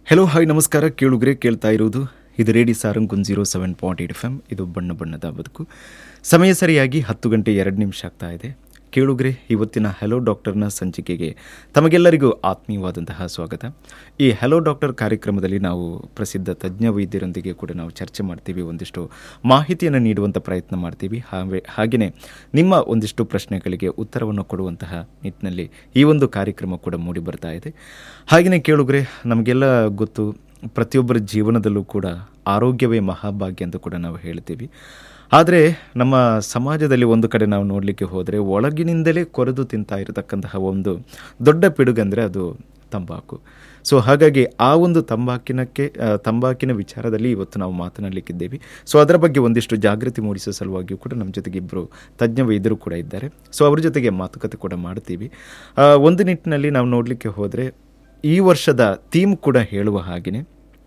Hello hi ನಮಸ್ಕಾರ ಕೇಳುಗ್ರೆ ಕೇಳ್ತಾ ಇರುವುದು ಇದು radio Sarang one zero seven point eight F M ಇದು ಬಣ್ಣ ಬಣ್ಣದ ಬದುಕು ಸಮಯ ಸರಿಯಾಗಿ ಹತ್ತು ಗಂಟೆ ಎರಡು ನಿಮಿಷ ಆಗ್ತಾ ಇದೆ ಕೇಳುಗ್ರೆ ಇವತ್ತಿನ ಹೆಲೋ ಡಾಕ್ಟರ್ನ ಸಂಚಿಕೆಗೆ ತಮಗೆಲ್ಲರಿಗೂ ಆತ್ಮೀಯವಾದಂತಹ ಸ್ವಾಗತ ಈ ಹೆಲೋ ಡಾಕ್ಟರ್ ಕಾರ್ಯಕ್ರಮದಲ್ಲಿ ನಾವು ಪ್ರಸಿದ್ಧ ತಜ್ಞ ವೈದ್ಯರೊಂದಿಗೆ ಕೂಡ ನಾವು ಚರ್ಚೆ ಮಾಡ್ತೀವಿ ಒಂದಿಷ್ಟು ಮಾಹಿತಿಯನ್ನು ನೀಡುವಂಥ ಪ್ರಯತ್ನ ಮಾಡ್ತೀವಿ ಹಾಗೆ ಹಾಗೆಯೇ ನಿಮ್ಮ ಒಂದಿಷ್ಟು ಪ್ರಶ್ನೆಗಳಿಗೆ ಉತ್ತರವನ್ನು ಕೊಡುವಂತಹ ನಿಟ್ಟಿನಲ್ಲಿ ಈ ಒಂದು ಕಾರ್ಯಕ್ರಮ ಕೂಡ ಮೂಡಿ ಬರ್ತಾ ಇದೆ ಹಾಗೆಯೇ ಕೇಳುಗ್ರೆ ನಮಗೆಲ್ಲ ಗೊತ್ತು ಪ್ರತಿಯೊಬ್ಬರ ಜೀವನದಲ್ಲೂ ಕೂಡ ಆರೋಗ್ಯವೇ ಮಹಾಭಾಗ್ಯ ಅಂತ ಕೂಡ ನಾವು ಹೇಳ್ತೀವಿ ಆದರೆ ನಮ್ಮ ಸಮಾಜದಲ್ಲಿ ಒಂದು ಕಡೆ ನಾವು ನೋಡಲಿಕ್ಕೆ ಹೋದರೆ ಒಳಗಿನಿಂದಲೇ ಕೊರೆದು ತಿಂತಾ ಇರತಕ್ಕಂತಹ ಒಂದು ದೊಡ್ಡ ಪಿಡುಗಂದರೆ ಅದು ತಂಬಾಕು ಸೊ ಹಾಗಾಗಿ ಆ ಒಂದು ತಂಬಾಕಿನಕ್ಕೆ ಆ, ತಂಬಾಕಿನ ವಿಚಾರದಲ್ಲಿ ಇವತ್ತು ನಾವು ಮಾತನಾಡಲಿಕ್ಕಿದ್ದೇವೆ ಸೊ ಅದರ ಬಗ್ಗೆ ಒಂದಿಷ್ಟು ಜಾಗೃತಿ ಮೂಡಿಸೋ ಸಲುವಾಗಿಯೂ ಕೂಡ ನಮ್ಮ ಜೊತೆಗೆ ಇಬ್ಬರು ತಜ್ಞ ವೈದ್ಯರು ಕೂಡ ಇದ್ದಾರೆ ಸೊ ಅವ್ರ ಜೊತೆಗೆ ಮಾತುಕತೆ ಕೂಡ ಮಾಡ್ತೀವಿ ಆ, ಒಂದು ನಿಟ್ಟಿನಲ್ಲಿ ನಾವು ನೋಡಲಿಕ್ಕೆ ಹೋದರೆ ಈ ವರ್ಷದ ಥೀಮ್ ಕೂಡ ಹೇಳುವ ಹಾಗೆಯೇ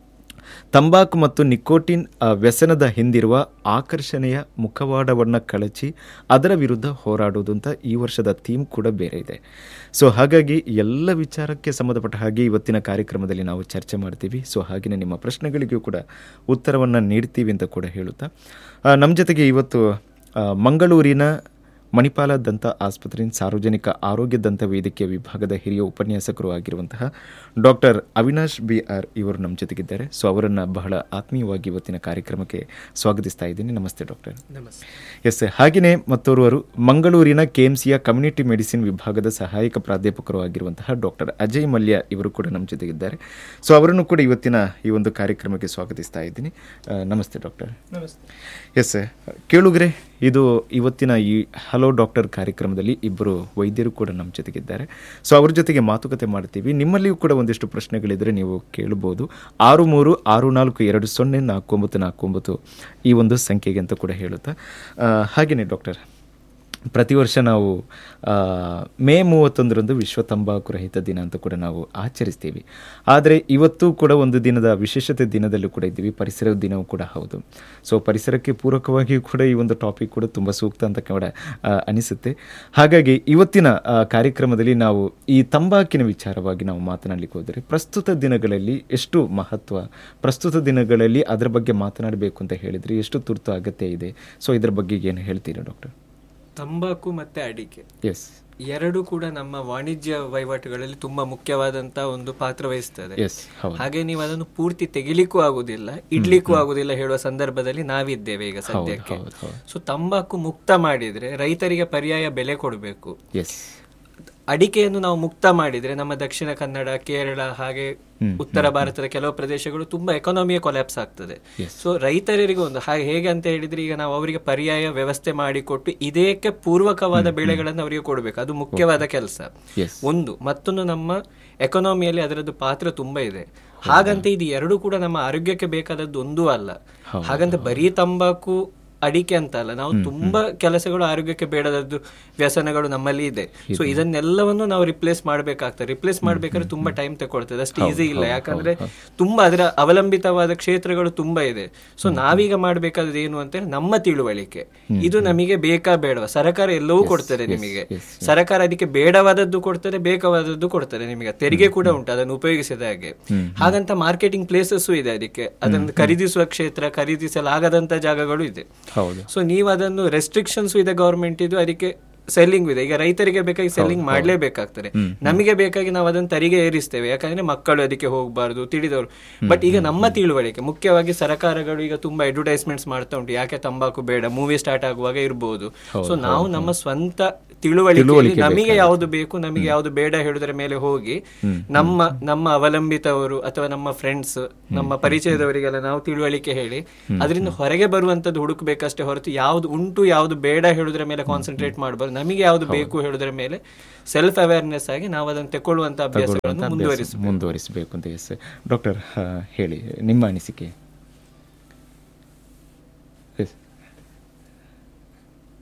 ತಂಬಾಕು ಮತ್ತು ನಿಕೋಟಿನ್ ಆ, ವ್ಯಸನದ ಹಿಂದಿರುವ ಆಕರ್ಷಣೆಯ ಮುಖವಾಡವನ್ನು ಕಳಚಿ ಅದರ ವಿರುದ್ಧ ಹೋರಾಡುವುದು ಅಂತ ಈ ವರ್ಷದ ಥೀಮ್ ಕೂಡ ಬೇರೆ ಇದೆ ಸೊ ಹಾಗಾಗಿ ಎಲ್ಲ ವಿಚಾರಕ್ಕೆ ಸಂಬಂಧಪಟ್ಟ ಹಾಗೆ ಇವತ್ತಿನ ಕಾರ್ಯಕ್ರಮದಲ್ಲಿ ನಾವು ಚರ್ಚೆ ಮಾಡ್ತೀವಿ ಸೊ ಹಾಗೆಯೇ ನಿಮ್ಮ ಪ್ರಶ್ನೆಗಳಿಗೂ ಕೂಡ ಉತ್ತರವನ್ನು ನೀಡ್ತೀವಿ ಅಂತ ಕೂಡ ಹೇಳುತ್ತಾ ಆ, ನಮ್ಮ ಜೊತೆಗೆ ಇವತ್ತು ಆ, ಮಂಗಳೂರಿನ ಮಣಿಪಾಲ ದಂತ ಆಸ್ಪತ್ರೆಯ ಸಾರ್ವಜನಿಕ ಆರೋಗ್ಯ ದಂತ ವೈದ್ಯಕೀಯ ವಿಭಾಗದ ಹಿರಿಯ ಉಪನ್ಯಾಸಕರು ಆಗಿರುವಂತಹ ಡಾಕ್ಟರ್ ಅವಿನಾಶ್ ಬಿ ಆರ್ ಇವರು ನಮ್ಮ ಜೊತೆಗಿದ್ದಾರೆ ಸೊ ಅವರನ್ನು ಬಹಳ ಆತ್ಮೀಯವಾಗಿ ಇವತ್ತಿನ ಕಾರ್ಯಕ್ರಮಕ್ಕೆ ಸ್ವಾಗತಿಸ್ತಾ ಇದ್ದೀನಿ ನಮಸ್ತೆ ಡಾಕ್ಟರ್ ನಮಸ್ತೆ ಎಸ್ ಹಾಗೆಯೇ ಮತ್ತೋರ್ವರು ಮಂಗಳೂರಿನ ಕೆಎಂಸಿಯ ಕಮ್ಯುನಿಟಿ ಮೆಡಿಸಿನ್ ವಿಭಾಗದ ಸಹಾಯಕ ಪ್ರಾಧ್ಯಾಪಕರು ಆಗಿರುವಂತಹ ಡಾಕ್ಟರ್ ಅಜಯ್ ಮಲ್ಯ ಇವರು ಕೂಡ ನಮ್ಮ ಜೊತೆಗಿದ್ದಾರೆ ಸೊ ಅವರನ್ನು ಕೂಡ ಇವತ್ತಿನ ಈ ಒಂದು ಕಾರ್ಯಕ್ರಮಕ್ಕೆ ಸ್ವಾಗತಿಸ್ತಾ ಇದ್ದೀನಿ ಆ, ನಮಸ್ತೆ ಡಾಕ್ಟರ್ ನಮಸ್ತೆ ಎಸ್ ಕೇಳುಗ್ರೆ ಇದು ಇವತ್ತಿನ ಈ ಹಲೋ ಡಾಕ್ಟರ್ ಕಾರ್ಯಕ್ರಮದಲ್ಲಿ ಇಬ್ಬರು ವೈದ್ಯರು ಕೂಡ ನಮ್ಮ ಜೊತೆಗಿದ್ದಾರೆ ಸೊ ಅವ್ರ ಜೊತೆಗೆ ಮಾತುಕತೆ ಮಾಡ್ತೀವಿ ನಿಮ್ಮಲ್ಲಿಯೂ ಕೂಡ ಒಂದಿಷ್ಟು ಪ್ರಶ್ನೆಗಳಿದ್ರೆ ನೀವು ಕೇಳಬಹುದು ಆರು ಮೂರು ಆರು ನಾಲ್ಕು ಎರಡು ಸೊನ್ನೆ ನಾಲ್ಕು ಒಂಬತ್ತು ನಾಲ್ಕು ಒಂಬತ್ತು ಈ ಒಂದು ಸಂಖ್ಯೆಗೆ ಅಂತ ಕೂಡ ಹೇಳುತ್ತಾ ಆ, ಹಾಗೆಯೇ ಡಾಕ್ಟರ್ ಪ್ರತಿ ವರ್ಷ ನಾವು ಆ, ಮೇ ಮೂವತ್ತೊಂದರಂದು ವಿಶ್ವ ತಂಬಾಕು ರಹಿತ ದಿನ ಅಂತ ಕೂಡ ನಾವು ಆಚರಿಸ್ತೀವಿ ಆದರೆ ಇವತ್ತು ಕೂಡ ಒಂದು ದಿನದ ವಿಶೇಷತೆ ದಿನದಲ್ಲೂ ಕೂಡ ಇದ್ದೀವಿ ಪರಿಸರ ದಿನವೂ ಕೂಡ ಹೌದು ಸೊ ಪರಿಸರಕ್ಕೆ ಪೂರಕವಾಗಿಯೂ ಕೂಡ ಈ ಒಂದು ಟಾಪಿಕ್ ಕೂಡ ತುಂಬ ಸೂಕ್ತ ಅಂತ ಕೂಡ ಆ, ಅನಿಸುತ್ತೆ ಹಾಗಾಗಿ ಇವತ್ತಿನ ಆ, ಕಾರ್ಯಕ್ರಮದಲ್ಲಿ ನಾವು ಈ ತಂಬಾಕಿನ ವಿಚಾರವಾಗಿ ನಾವು ಮಾತನಾಡಲಿಕ್ಕೆ ಹೋದರೆ ಪ್ರಸ್ತುತ ದಿನಗಳಲ್ಲಿ ಎಷ್ಟು ಮಹತ್ವ ಪ್ರಸ್ತುತ ದಿನಗಳಲ್ಲಿ ಅದರ ಬಗ್ಗೆ ಮಾತನಾಡಬೇಕು ಅಂತ ಹೇಳಿದರೆ ಎಷ್ಟು ತುರ್ತು ಅಗತ್ಯ ಇದೆ ಸೊ ಇದರ ಬಗ್ಗೆ ಏನು ಹೇಳ್ತೀರಾ ಡಾಕ್ಟರ್ ತಂಬಾಕು ಮತ್ತೆ ಅಡಿಕೆ ಎಸ್ ಎರಡು ಕೂಡ ನಮ್ಮ ವಾಣಿಜ್ಯ ವಹಿವಾಟುಗಳಲ್ಲಿ ತುಂಬಾ ಮುಖ್ಯವಾದಂತ ಒಂದು ಪಾತ್ರ ವಹಿಸ್ತದೆ ಎಸ್ ಹೌದು ಹಾಗೆ ನೀವು ಅದನ್ನು ಪೂರ್ತಿ ತೆಗಿಲಿಕ್ಕೂ ಆಗುದಿಲ್ಲ ಇಡ್ಲಿಕ್ಕೂ ಆಗುದಿಲ್ಲ ಹೇಳುವ ಸಂದರ್ಭದಲ್ಲಿ ನಾವಿದ್ದೇವೆ ಈಗ ಸದ್ಯಕ್ಕೆ ಹೌದು ಹೌದು ಸೊ ತಂಬಾಕು ಮುಕ್ತ ಮಾಡಿದ್ರೆ ರೈತರಿಗೆ ಪರ್ಯಾಯ ಬೆಲೆ ಕೊಡಬೇಕು ಎಸ್ ಅಡಿಕೆಯನ್ನು ನಾವು ಮುಕ್ತ ಮಾಡಿದ್ರೆ ನಮ್ಮ ದಕ್ಷಿಣ ಕನ್ನಡ ಕೇರಳ ಹಾಗೆ ಉತ್ತರ ಭಾರತದ ಕೆಲವು ಪ್ರದೇಶಗಳು ತುಂಬಾ ಎಕಾನಮಿಯ ಕೊಲ್ಯಾಪ್ಸ್ ಆಗ್ತದೆ ಸೊ ರೈತರಿಗೆ ಒಂದು ಹಾಗೆ ಹೇಗೆ ಅಂತ ಹೇಳಿದ್ರೆ ಈಗ ನಾವು ಅವರಿಗೆ ಪರ್ಯಾಯ ವ್ಯವಸ್ಥೆ ಮಾಡಿಕೊಟ್ಟು ಇದಕ್ಕೆ ಪೂರ್ವಕವಾದ ಬೆಳೆಗಳನ್ನು ಅವರಿಗೆ ಕೊಡಬೇಕು ಅದು ಮುಖ್ಯವಾದ ಕೆಲಸ ಎಸ್ ಒಂದು ಮತ್ತೊಂದು ನಮ್ಮ ಎಕಾನಮಿಯಲ್ಲಿ ಅದರದ್ದು ಪಾತ್ರ ತುಂಬಾ ಇದೆ ಹಾಗಂತ ಇದು ಎರಡು ಕೂಡ ನಮ್ಮ ಆರೋಗ್ಯಕ್ಕೆ ಬೇಕಾದದ್ದು ಒಂದೂ ಅಲ್ಲ ಹಾಗಂತ ಬರೀ ತಂಬಾಕು ಅಡಿಕೆ ಅಂತ ಅಲ್ಲ ನಾವು ತುಂಬಾ ಕೆಲಸಗಳು ಆರೋಗ್ಯಕ್ಕೆ ಬೇಡದದ್ದು ವ್ಯಸನಗಳು ನಮ್ಮಲ್ಲಿ ಇದೆ ಸೊ ಇದನ್ನೆಲ್ಲವನ್ನು ನಾವು ರಿಪ್ಲೇಸ್ ಮಾಡ್ಬೇಕಾಗ್ತದೆ ರಿಪ್ಲೇಸ್ ಮಾಡ್ಬೇಕಾದ್ರೆ ತುಂಬಾ ಟೈಮ್ ತಗೊಳ್ತದೆ ಅಷ್ಟು ಈಸಿ ಇಲ್ಲ ಯಾಕಂದ್ರೆ ತುಂಬಾ ಅದರ ಅವಲಂಬಿತವಾದ ಕ್ಷೇತ್ರಗಳು ತುಂಬಾ ಇದೆ ಸೊ ನಾವೀಗ ಮಾಡ್ಬೇಕಾದ್ರೆ ಏನು ಅಂತ ಹೇಳಿ ನಮ್ಮ ತಿಳುವಳಿಕೆ ಇದು ನಮಗೆ ಬೇಕಾ ಬೇಡವಾ ಸರ್ಕಾರ ಎಲ್ಲವೂ ಕೊಡ್ತದೆ ನಿಮಗೆ ಸರ್ಕಾರ ಅದಕ್ಕೆ ಬೇಡವಾದದ್ದು ಕೊಡ್ತದೆ ಬೇಕಾದದ್ದು ಕೊಡ್ತದೆ ನಿಮಗೆ ತೆರಿಗೆ ಕೂಡ ಉಂಟು ಅದನ್ನು ಉಪಯೋಗಿಸಿದ ಹಾಗೆ ಹಾಗಂತ ಮಾರ್ಕೆಟಿಂಗ್ ಪ್ಲೇಸಸ್ ಇದೆ ಅದಕ್ಕೆ ಅದನ್ನು ಖರೀದಿಸುವ ಕ್ಷೇತ್ರ ಖರೀದಿಸಲಾಗದಂತ ಜಾಗಗಳು ಇದೆ ಹೌದು ಸೊ ನೀವು ಅದನ್ನು ರೆಸ್ಟ್ರಿಕ್ಷನ್ಸ್ ಇದೆ ಗವರ್ಮೆಂಟ್ ಇದು ಅದಕ್ಕೆ ಸೆಲ್ಲಿಂಗ್ ಇದೆ ಈಗ ರೈತರಿಗೆ ಬೇಕಾಗಿ ಸೆಲ್ಲಿಂಗ್ ಮಾಡ್ಲೇಬೇಕಾಗ್ತದೆ ನಮಗೆ ಬೇಕಾಗಿ ನಾವು ಅದನ್ನು ತೆರಿಗೆ ಏರಿಸ್ತೇವೆ ಯಾಕಂದ್ರೆ ಮಕ್ಕಳು ಅದಕ್ಕೆ ಹೋಗಬಾರ್ದು ತಿಳಿದವರು ಬಟ್ ಈಗ ನಮ್ಮ ತಿಳುವಳಿಕೆ ಮುಖ್ಯವಾಗಿ ಸರ್ಕಾರಗಳು ಈಗ ತುಂಬಾ ಅಡ್ವರ್ಟೈಸ್ಮೆಂಟ್ಸ್ ಮಾಡ್ತಾ ಉಂಟು ಯಾಕೆ ತಂಬಾಕು ಬೇಡ ಮೂವಿ ಸ್ಟಾರ್ಟ್ ಆಗುವಾಗ ಇರ್ಬೋದು ಸೊ ನಾವು ನಮ್ಮ ಸ್ವಂತ ತಿಳುವಳಿಕೆ ನಮಗೆ ಯಾವುದು ಬೇಕು ನಮಗೆ ಯಾವುದು ಬೇಡ ಹೇಳುವುದರ ಮೇಲೆ ಹೋಗಿ ನಮ್ಮ ನಮ್ಮ ಅವಲಂಬಿತವರು ಅಥವಾ ನಮ್ಮ ಫ್ರೆಂಡ್ಸ್ ನಮ್ಮ ಪರಿಚಯದವರಿಗೆಲ್ಲ ನಾವು ತಿಳುವಳಿಕೆ ಹೇಳಿ ಅದರಿಂದ ಹೊರಗೆ ಬರುವಂತದ್ದು ಹುಡುಕ್ಬೇಕಷ್ಟೇ ಹೊರತು ಯಾವ್ದು ಉಂಟು ಯಾವ್ದು ಬೇಡ ಹೇಳುವುದರ ಮೇಲೆ ಕಾನ್ಸಂಟ್ರೇಟ್ ಮಾಡಬಾರ್ದು ನಮಗೆ ಯಾವ್ದು ಬೇಕು ಹೇಳುವುದರ ಮೇಲೆ ಸೆಲ್ಫ್ ಅವೇರ್ನೆಸ್ ಆಗಿ ನಾವು ಅದನ್ನು ತಗೊಳ್ಳುವಂತ ಅಭ್ಯಾಸಗಳನ್ನು ಮುಂದುವರಿಸಬೇಕು ಮುಂದುವರಿಸಬೇಕು ಅಂತ ಎಸ್ ಡಾಕ್ಟರ್ ಆ, ಹೇಳಿ ನಿಮ್ಮ ಅನಿಸಿಕೆ ಎಸ್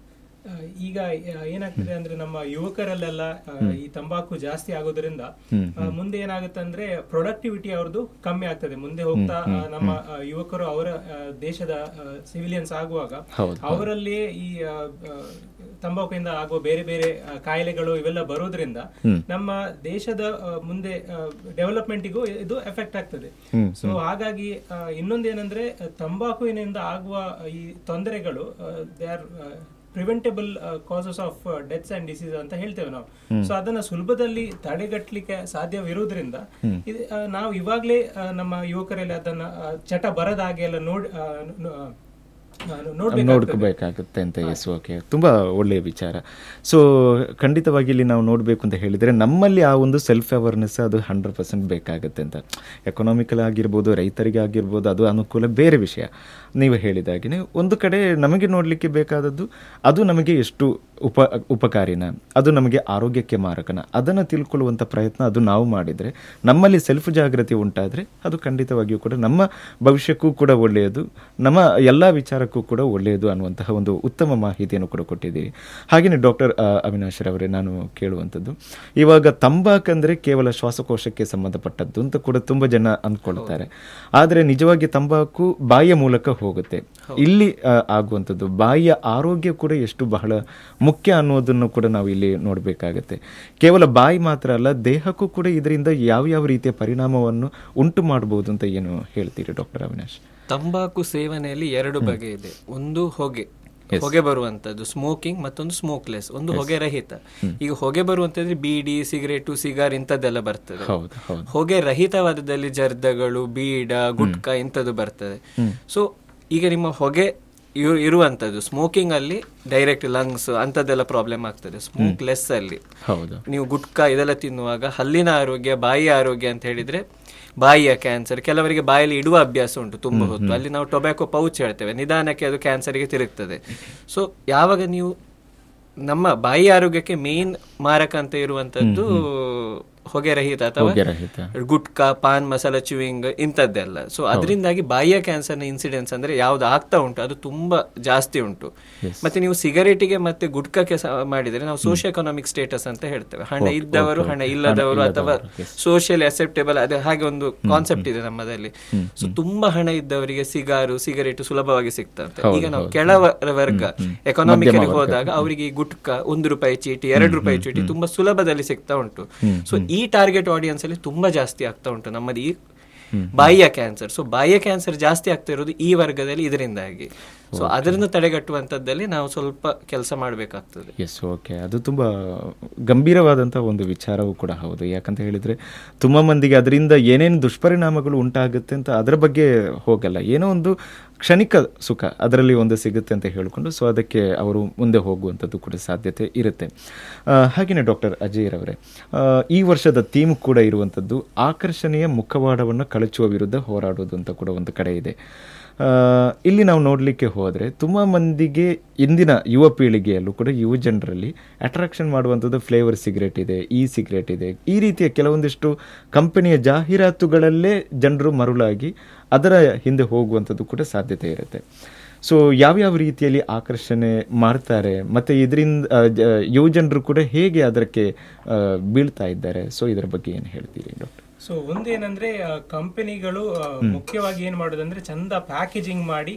ಆ, ಈಗ ಆ, ಏನಾಗ್ತದೆ ಅಂದ್ರೆ ನಮ್ಮ ಯುವಕರಲ್ಲೆಲ್ಲ ಆ, ಈ ತಂಬಾಕು ಜಾಸ್ತಿ ಆಗೋದ್ರಿಂದ ಆ, ಮುಂದೆ ಏನಾಗುತ್ತೆ ಅಂದ್ರೆ ಪ್ರೊಡಕ್ಟಿವಿಟಿ ಅವ್ರದ್ದು ಕಮ್ಮಿ ಆಗ್ತದೆ ಮುಂದೆ ಹೋಗ್ತಾ ಆ, ನಮ್ಮ ಆ, ಯುವಕರು ಅವರ ಆ, ದೇಶದ ಸಿವಿಲಿಯನ್ಸ್ ಆಗುವಾಗ ಹೌದು, ಅವರಲ್ಲಿ ಈ ಆ, ಆ, ತಂಬಾಕುವಿಂದ ಆಗುವ ಬೇರೆ ಬೇರೆ ಆ, ಕಾಯಿಲೆಗಳು ಇವೆಲ್ಲ ಬರೋದ್ರಿಂದ ನಮ್ಮ ದೇಶದ ಆ, ಮುಂದೆ ಡೆವಲಪ್ಮೆಂಟಿಗೂ ಇದು ಎಫೆಕ್ಟ್ ಆಗ್ತದೆ ಸೊ ಹಾಗಾಗಿ ಆ, ಇನ್ನೊಂದೇನಂದ್ರೆ ಆ, ತಂಬಾಕುವಿನಿಂದ ಆಗುವ ಈ ತೊಂದರೆಗಳು they are preventable causes of deaths and disease ಅಂತ ಹೇಳ್ತೇವೆ ನಾವು ಸೊ ಅದನ್ನ ಸುಲಭದಲ್ಲಿ ತಡೆಗಟ್ಟಲಿಕ್ಕೆ ಸಾಧ್ಯವಿರುವುದರಿಂದ ಇದು ಆ, ನಾವು ಇವಾಗಲೇ ನಮ್ಮ ಯುವಕರಲ್ಲಿ ಅದನ್ನ ಆ, ಚಟ ಬರದ ಹಾಗೆ ಎಲ್ಲ ನೋಡಿ ಆ, ನ- ಆ, ನೋಡ್ಬೇಕಾಗ್ತದೆ ನೋಡ್ಕೋಬೇಕಾಗುತ್ತೆ ಅಂತ ಎಸ್ ಓಕೆ ತುಂಬ ಒಳ್ಳೆಯ ವಿಚಾರ ಸೊ ಖಂಡಿತವಾಗಿ ಇಲ್ಲಿ ನಾವು ನೋಡಬೇಕು ಅಂತ ಹೇಳಿದರೆ ನಮ್ಮಲ್ಲಿ ಆ ಒಂದು ಸೆಲ್ಫ್ ಅವೇರ್ನೆಸ್ ಅದು ಹಂಡ್ರೆಡ್ ಪರ್ಸೆಂಟ್ ಬೇಕಾಗುತ್ತೆ ಅಂತ ಎಕನಾಮಿಕಲ್ ಆಗಿರ್ಬೋದು ರೈತರಿಗೆ ಆಗಿರ್ಬೋದು ಅದು ಅನುಕೂಲ ಬೇರೆ ವಿಷಯ ನೀವು ಹೇಳಿದಾಗಿನೇ ಒಂದು ಕಡೆ ನಮಗೆ ನೋಡಲಿಕ್ಕೆ ಬೇಕಾದದ್ದು ಅದು ನಮಗೆ ಎಷ್ಟು ಉಪ ಉಪಕಾರಿನ ಅದು ನಮಗೆ ಆರೋಗ್ಯಕ್ಕೆ ಮಾರಕನ ಅದನ್ನು ತಿಳ್ಕೊಳ್ಳುವಂಥ ಪ್ರಯತ್ನ ಅದು ನಾವು ಮಾಡಿದರೆ ನಮ್ಮಲ್ಲಿ ಸೆಲ್ಫ್ ಜಾಗೃತಿ ಉಂಟಾದರೆ ಅದು ಖಂಡಿತವಾಗಿಯೂ ಕೂಡ ನಮ್ಮ ಭವಿಷ್ಯಕ್ಕೂ ಕೂಡ ಒಳ್ಳೆಯದು ನಮ್ಮ ಎಲ್ಲ ವಿಚಾರಕ್ಕೂ ಕೂಡ ಒಳ್ಳೆಯದು ಅನ್ನುವಂತಹ ಒಂದು ಉತ್ತಮ ಮಾಹಿತಿಯನ್ನು ಕೂಡ ಕೊಟ್ಟಿದ್ದೀರಿ ಹಾಗೆಯೇ ಡಾಕ್ಟರ್ ಅವಿನಾಶ್ ರವರೇ ನಾನು ಕೇಳುವಂಥದ್ದು ಇವಾಗ ತಂಬಾಕಂದರೆ ಕೇವಲ ಶ್ವಾಸಕೋಶಕ್ಕೆ ಸಂಬಂಧಪಟ್ಟದ್ದು ಅಂತ ಕೂಡ ತುಂಬ ಜನ ಅಂದ್ಕೊಳ್ತಾರೆ ಆದರೆ ನಿಜವಾಗಿ ತಂಬಾಕು ಬಾಯಿಯ ಮೂಲಕ ಹೋಗುತ್ತೆ ಇಲ್ಲಿ ಆ, ಆಗುವಂಥದ್ದು ಬಾಯಿಯ ಆರೋಗ್ಯ ಕೂಡ ಎಷ್ಟು ಬಹಳ ಮುಖ್ಯ ಅನ್ನೋದನ್ನು ಕೂಡ ನಾವು ಇಲ್ಲಿ ನೋಡಬೇಕಾಗತ್ತೆ ಕೇವಲ ಬಾಯಿ ಮಾತ್ರ ಅಲ್ಲ ದೇಹಕ್ಕೂ ಕೂಡ ಇದರಿಂದ ಯಾವ ಯಾವ ರೀತಿಯ ಪರಿಣಾಮವನ್ನು ಉಂಟು ಮಾಡಬಹುದು ಅಂತ ಏನು ಹೇಳ್ತೀರಿ ಡಾಕ್ಟರ್ ಅವಿನಾಶ್ ತಂಬಾಕು ಸೇವನೆಯಲ್ಲಿ ಎರಡು ಬಗೆ ಇದೆ ಒಂದು ಹೊಗೆ ಹೊಗೆ ಬರುವಂತದ್ದು ಸ್ಮೋಕಿಂಗ್ ಮತ್ತೊಂದು ಸ್ಮೋಕ್ಲೆಸ್ ಒಂದು ಹೊಗೆ ರಹಿತ ಈಗ ಹೊಗೆ ಬರುವಂತಂದ್ರೆ ಬೀಡಿ ಸಿಗರೇಟು ಸಿಗಾರ್ ಇಂಥದ್ದೆಲ್ಲ ಬರ್ತದೆ ಹೌದು ಹೌದು ಹೊಗೆ ರಹಿತವಾದದಲ್ಲಿ ಜರ್ದಗಳು ಬೀಡ ಗುಟ್ಕಾ ಇಂಥದ್ದು ಬರ್ತದೆ ಸೊ ಈಗ ನಿಮ್ಮ ಹೊಗೆ ಇರು- ಇರುವಂತದ್ದು ಸ್ಮೋಕಿಂಗ್ ಅಲ್ಲಿ ಡೈರೆಕ್ಟ್ ಲಂಗ್ಸ್ ಅಂತದ್ದೆಲ್ಲ ಪ್ರಾಬ್ಲಮ್ ಆಗ್ತದೆ ಸ್ಮೋಕ್ ಲೆಸ್ ಅಲ್ಲಿ ಹೌದು ನೀವು ಗುಟ್ಕಾ ಇದೆಲ್ಲ ತಿನ್ನುವಾಗ ಹಲ್ಲಿನ ಆರೋಗ್ಯ ಬಾಯಿಯ ಆರೋಗ್ಯ ಅಂತ ಹೇಳಿದ್ರೆ ಬಾಯಿಯ ಕ್ಯಾನ್ಸರ್ ಕೆಲವರಿಗೆ ಬಾಯಲ್ಲಿ ಇಡುವ ಅಭ್ಯಾಸ ಉಂಟು ತುಂಬಾ ಹೊತ್ತು ಅಲ್ಲಿ ನಾವು ಟೊಬ್ಯಾಕೊ ಪೌಚ್ ಹೇಳ್ತೇವೆ ನಿಧಾನಕ್ಕೆ ಅದು ಕ್ಯಾನ್ಸರ್ಗೆ ತಿರುಗ್ತದೆ ಸೊ ಯಾವಾಗ ನೀವು ನಮ್ಮ ಬಾಯಿ ಆರೋಗ್ಯಕ್ಕೆ ಮೇನ್ ಮಾರಕ ಅಂತ ಇರುವಂತದ್ದು ಹೊಗೆ ರಹಿತ ಅಥವಾ ಹೊಗೆ ರಹಿತ. ಗುಟ್ಕಾ ಪಾನ್ ಮಸಾಲ ಚ್ಯೂಯಿಂಗ್ ಇಂಥದ್ದೆಲ್ಲ ಸೊ ಅದರಿಂದಾಗಿ ಬಾಯಿಯ ಕ್ಯಾನ್ಸರ್ನ ಇನ್ಸಿಡೆನ್ಸ್ ಅಂದ್ರೆ ಯಾವ್ದು ಆಗ್ತಾ ಉಂಟು ಅದು ತುಂಬಾ ಜಾಸ್ತಿ ಉಂಟು ಮತ್ತೆ ನೀವು ಸಿಗರೇಟಿಗೆ ಮತ್ತೆ ಗುಟ್ಕಕ್ಕೆ ಸ- ಮಾಡಿದ್ರೆ ನಾವು ಸೋಶಿಯೋ ಎಕನಾಮಿಕ್ ಸ್ಟೇಟಸ್ ಅಂತ ಹೇಳ್ತೇವೆ ಹಣ ಇದ್ದವರು ಹಣ ಇಲ್ಲದವರು ಅಥವಾ ಸೋಷಿಯಲ್ ಅಕ್ಸೆಪ್ಟೇಬಲ್ ಅದೇ ಹಾಗೆ ಒಂದು ಕಾನ್ಸೆಪ್ಟ್ ಇದೆ ನಮ್ಮದಲ್ಲಿ ಸೊ ತುಂಬಾ ಹಣ ಇದ್ದವರಿಗೆ ಸಿಗಾರು ಸಿಗರೇಟ್ ಸುಲಭವಾಗಿ ಸಿಗ್ತದೆ ಈಗ ನಾವು ಕೆಳ ವರ್ಗ ಎಕನಾಮಿಕ್ ಹೋದಾಗ ಅವರಿಗೆ ಈ ಗುಟ್ಕಾ ಒಂದು ರೂಪಾಯಿ ಚೀಟಿ ಎರಡು ರೂಪಾಯಿ ಚೀಟಿ ತುಂಬಾ ಸುಲಭದಲ್ಲಿ ಸಿಗ್ತಾ ಉಂಟು ಸೊ ಈ ಟಾರ್ಗೆಟ್ ಆಡಿಯನ್ಸ್ ಅಲ್ಲಿ ತುಂಬಾ ಜಾಸ್ತಿ ಆಗ್ತಾ ಉಂಟು ನಮ್ಮದು ಈ ಬಾಯಿಯ ಕ್ಯಾನ್ಸರ್ ಸೊ ಬಾಯಿಯ ಕ್ಯಾನ್ಸರ್ ಜಾಸ್ತಿ ಆಗ್ತಾ ಇರೋದು ಈ ವರ್ಗದಲ್ಲಿ ಇದರಿಂದಾಗಿ ಸೊ ಅದನ್ನು ತಡೆಗಟ್ಟುವಂತದ್ದಲ್ಲಿ ನಾವು ಸ್ವಲ್ಪ ಕೆಲಸ ಮಾಡಬೇಕಾಗ್ತದೆ ಎಸ್ ಓಕೆ ಅದು ತುಂಬ ಗಂಭೀರವಾದಂಥ ಒಂದು ವಿಚಾರವೂ ಕೂಡ ಹೌದು ಯಾಕಂತ ಹೇಳಿದರೆ ತುಂಬ ಮಂದಿಗೆ ಅದರಿಂದ ಏನೇನು ದುಷ್ಪರಿಣಾಮಗಳು ಉಂಟಾಗುತ್ತೆ ಅಂತ ಅದರ ಬಗ್ಗೆ ಹೋಗಲ್ಲ ಏನೋ ಒಂದು ಕ್ಷಣಿಕ ಸುಖ ಅದರಲ್ಲಿ ಒಂದು ಸಿಗುತ್ತೆ ಅಂತ ಹೇಳಿಕೊಂಡು ಸೊ ಅದಕ್ಕೆ ಅವರು ಮುಂದೆ ಹೋಗುವಂಥದ್ದು ಕೂಡ ಸಾಧ್ಯತೆ ಇರುತ್ತೆ ಆ, ಹಾಗೆಯೇ ಡಾಕ್ಟರ್ ಅಜಯ್ರವರೇ ಆ, ಈ ವರ್ಷದ ಥೀಮ್ ಕೂಡ ಇರುವಂಥದ್ದು ಆಕರ್ಷಣೆಯ ಮುಖವಾಡವನ್ನು ಕಳಚುವ ವಿರುದ್ಧ ಹೋರಾಡೋದು ಅಂತ ಕೂಡ ಒಂದು ಕಡೆ ಇದೆ ಆ, ಇಲ್ಲಿ ನಾವು ನೋಡಲಿಕ್ಕೆ ಹೋದರೆ ತುಂಬ ಮಂದಿಗೆ ಇಂದಿನ ಯುವ ಪೀಳಿಗೆಯಲ್ಲೂ ಕೂಡ ಯುವ ಜನರಲ್ಲಿ ಅಟ್ರಾಕ್ಷನ್ ಮಾಡುವಂಥದ್ದು ಫ್ಲೇವರ್ ಸಿಗರೇಟ್ ಇದೆ ಇ ಸಿಗರೇಟ್ ಇದೆ ಈ ರೀತಿಯ ಕೆಲವೊಂದಿಷ್ಟು ಕಂಪನಿಯ ಜಾಹೀರಾತುಗಳಲ್ಲೇ ಜನರು ಮರುಳಾಗಿ ಅದರ ಹಿಂದೆ ಹೋಗುವಂಥದ್ದು ಕೂಡ ಸಾಧ್ಯತೆ ಇರುತ್ತೆ ಸೊ ಯಾವ್ಯಾವ ರೀತಿಯಲ್ಲಿ ಆಕರ್ಷಣೆ ಮಾಡ್ತಾರೆ ಮತ್ತು ಇದರಿಂದ ಯುವ ಜನರು ಕೂಡ ಹೇಗೆ ಅದಕ್ಕೆ ಆ, ಬೀಳ್ತಾ ಇದ್ದಾರೆ ಸೊ ಇದರ ಬಗ್ಗೆ ಏನು ಹೇಳ್ತೀರಿ ಡಾಕ್ಟರ್ ಸೊ ಒಂದೇನಂದ್ರೆ ಕಂಪನಿಗಳು ಮುಖ್ಯವಾಗಿ ಏನ್ ಮಾಡೋದಂದ್ರೆ ಚಂದ ಪ್ಯಾಕೇಜಿಂಗ್ ಮಾಡಿ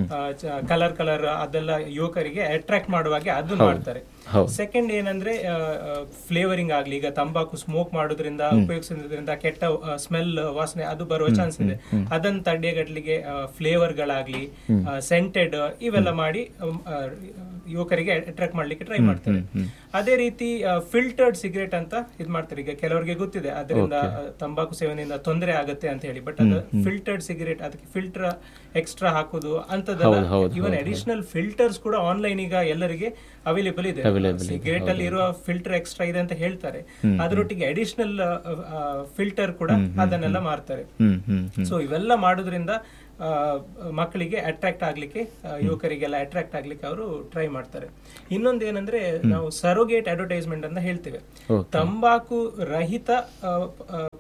ಕಲರ್ ಕಲರ್ ಅದೆಲ್ಲ ಯುವಕರಿಗೆ ಅಟ್ರಾಕ್ಟ್ ಮಾಡುವಾಗೆ ಅದನ್ನ ಮಾಡ್ತಾರೆ ಹೌದು. ಸೆಕೆಂಡ್ ಏನಂದ್ರೆ ಫ್ಲೇವರಿಂಗ್ ಆಗ್ಲಿ ಈಗ ತಂಬಾಕು ಸ್ಮೋಕ್ ಮಾಡೋದ್ರಿಂದ ಉಪಯೋಗಿಸೋದ್ರಿಂದ ಕೆಟ್ಟ ಸ್ಮೆಲ್ ವಾಸನೆ ಅದು ಬರುವ ಚಾನ್ಸ್ ಇದೆ ಅದನ್ನ ತಡೆಗಟ್ಟಲಿಕ್ಕೆ ಫ್ಲೇವರ್ ಗಳಾಗ್ಲಿ ಸೆಂಟೆಡ್ ಇವೆಲ್ಲ ಮಾಡಿ ಅಮ್, ಆ, ಯುವಕರಿಗೆ ಅಟ್ರಾಕ್ಟ್ ಮಾಡ್ಲಿಕ್ಕೆ ಟ್ರೈ ಮಾಡ್ತಾರೆ ಅದೇ ರೀತಿ ಫಿಲ್ಟರ್ಡ್ ಸಿಗರೇಟ್ ಅಂತ ಇದ್ ಮಾಡ್ತಾರೆ ಈಗ ಕೆಲವರಿಗೆ ಗೊತ್ತಿದೆ ಅದರಿಂದ ತಂಬಾಕು ಸೇವನೆಯಿಂದ ತೊಂದರೆ ಆಗುತ್ತೆ ಅಂತ ಹೇಳಿ ಬಟ್ ಅದು ಫಿಲ್ಟರ್ಡ್ ಸಿಗರೇಟ್ ಅದಕ್ಕೆ ಫಿಲ್ಟರ್ ಎಕ್ಸ್ಟ್ರಾ ಹಾಕೋದು ಅಂತದೆಲ್ಲ ಇವನ್ ಅಡಿಷನಲ್ ಫಿಲ್ಟರ್ಸ್ ಕೂಡ ಆನ್ಲೈನ್ ಈಗ ಎಲ್ಲರಿಗೆ ಅವೈಲೇಬಲ್ ಇದೆ ಸಿಗರೇಟ್ ಅಲ್ಲಿ ಇರುವ ಫಿಲ್ಟರ್ ಎಕ್ಸ್ಟ್ರಾ ಇದೆ ಅಂತ ಹೇಳ್ತಾರೆ ಅದರೊಟ್ಟಿಗೆ ಅಡಿಷನಲ್ ಫಿಲ್ಟರ್ ಕೂಡ ಅದನ್ನೆಲ್ಲ ಮಾರ್ತಾರೆ ಹ್ಮ್ ಹ್ಮ್ ಸೊ ಇವೆಲ್ಲ ಮಾಡೋದ್ರಿಂದ ಆ, ಮಕ್ಕಳಿಗೆ ಅಟ್ರಾಕ್ಟ್ ಆಗ್ಲಿಕ್ಕೆ ಆ, ಯುವಕರಿಗೆಲ್ಲ ಅಟ್ರಾಕ್ಟ್ ಆಗ್ಲಿಕ್ಕೆ ಅವರು ಟ್ರೈ ಮಾಡ್ತಾರೆ ಇನ್ನೊಂದು ಏನಂದ್ರೆ ನಾವು ಸರೋಗೇಟ್ ಅಡ್ವರ್ಟೈಸ್ಮೆಂಟ್ ಅಂತ ಹೇಳ್ತೇವೆ ತಂಬಾಕು ರಹಿತ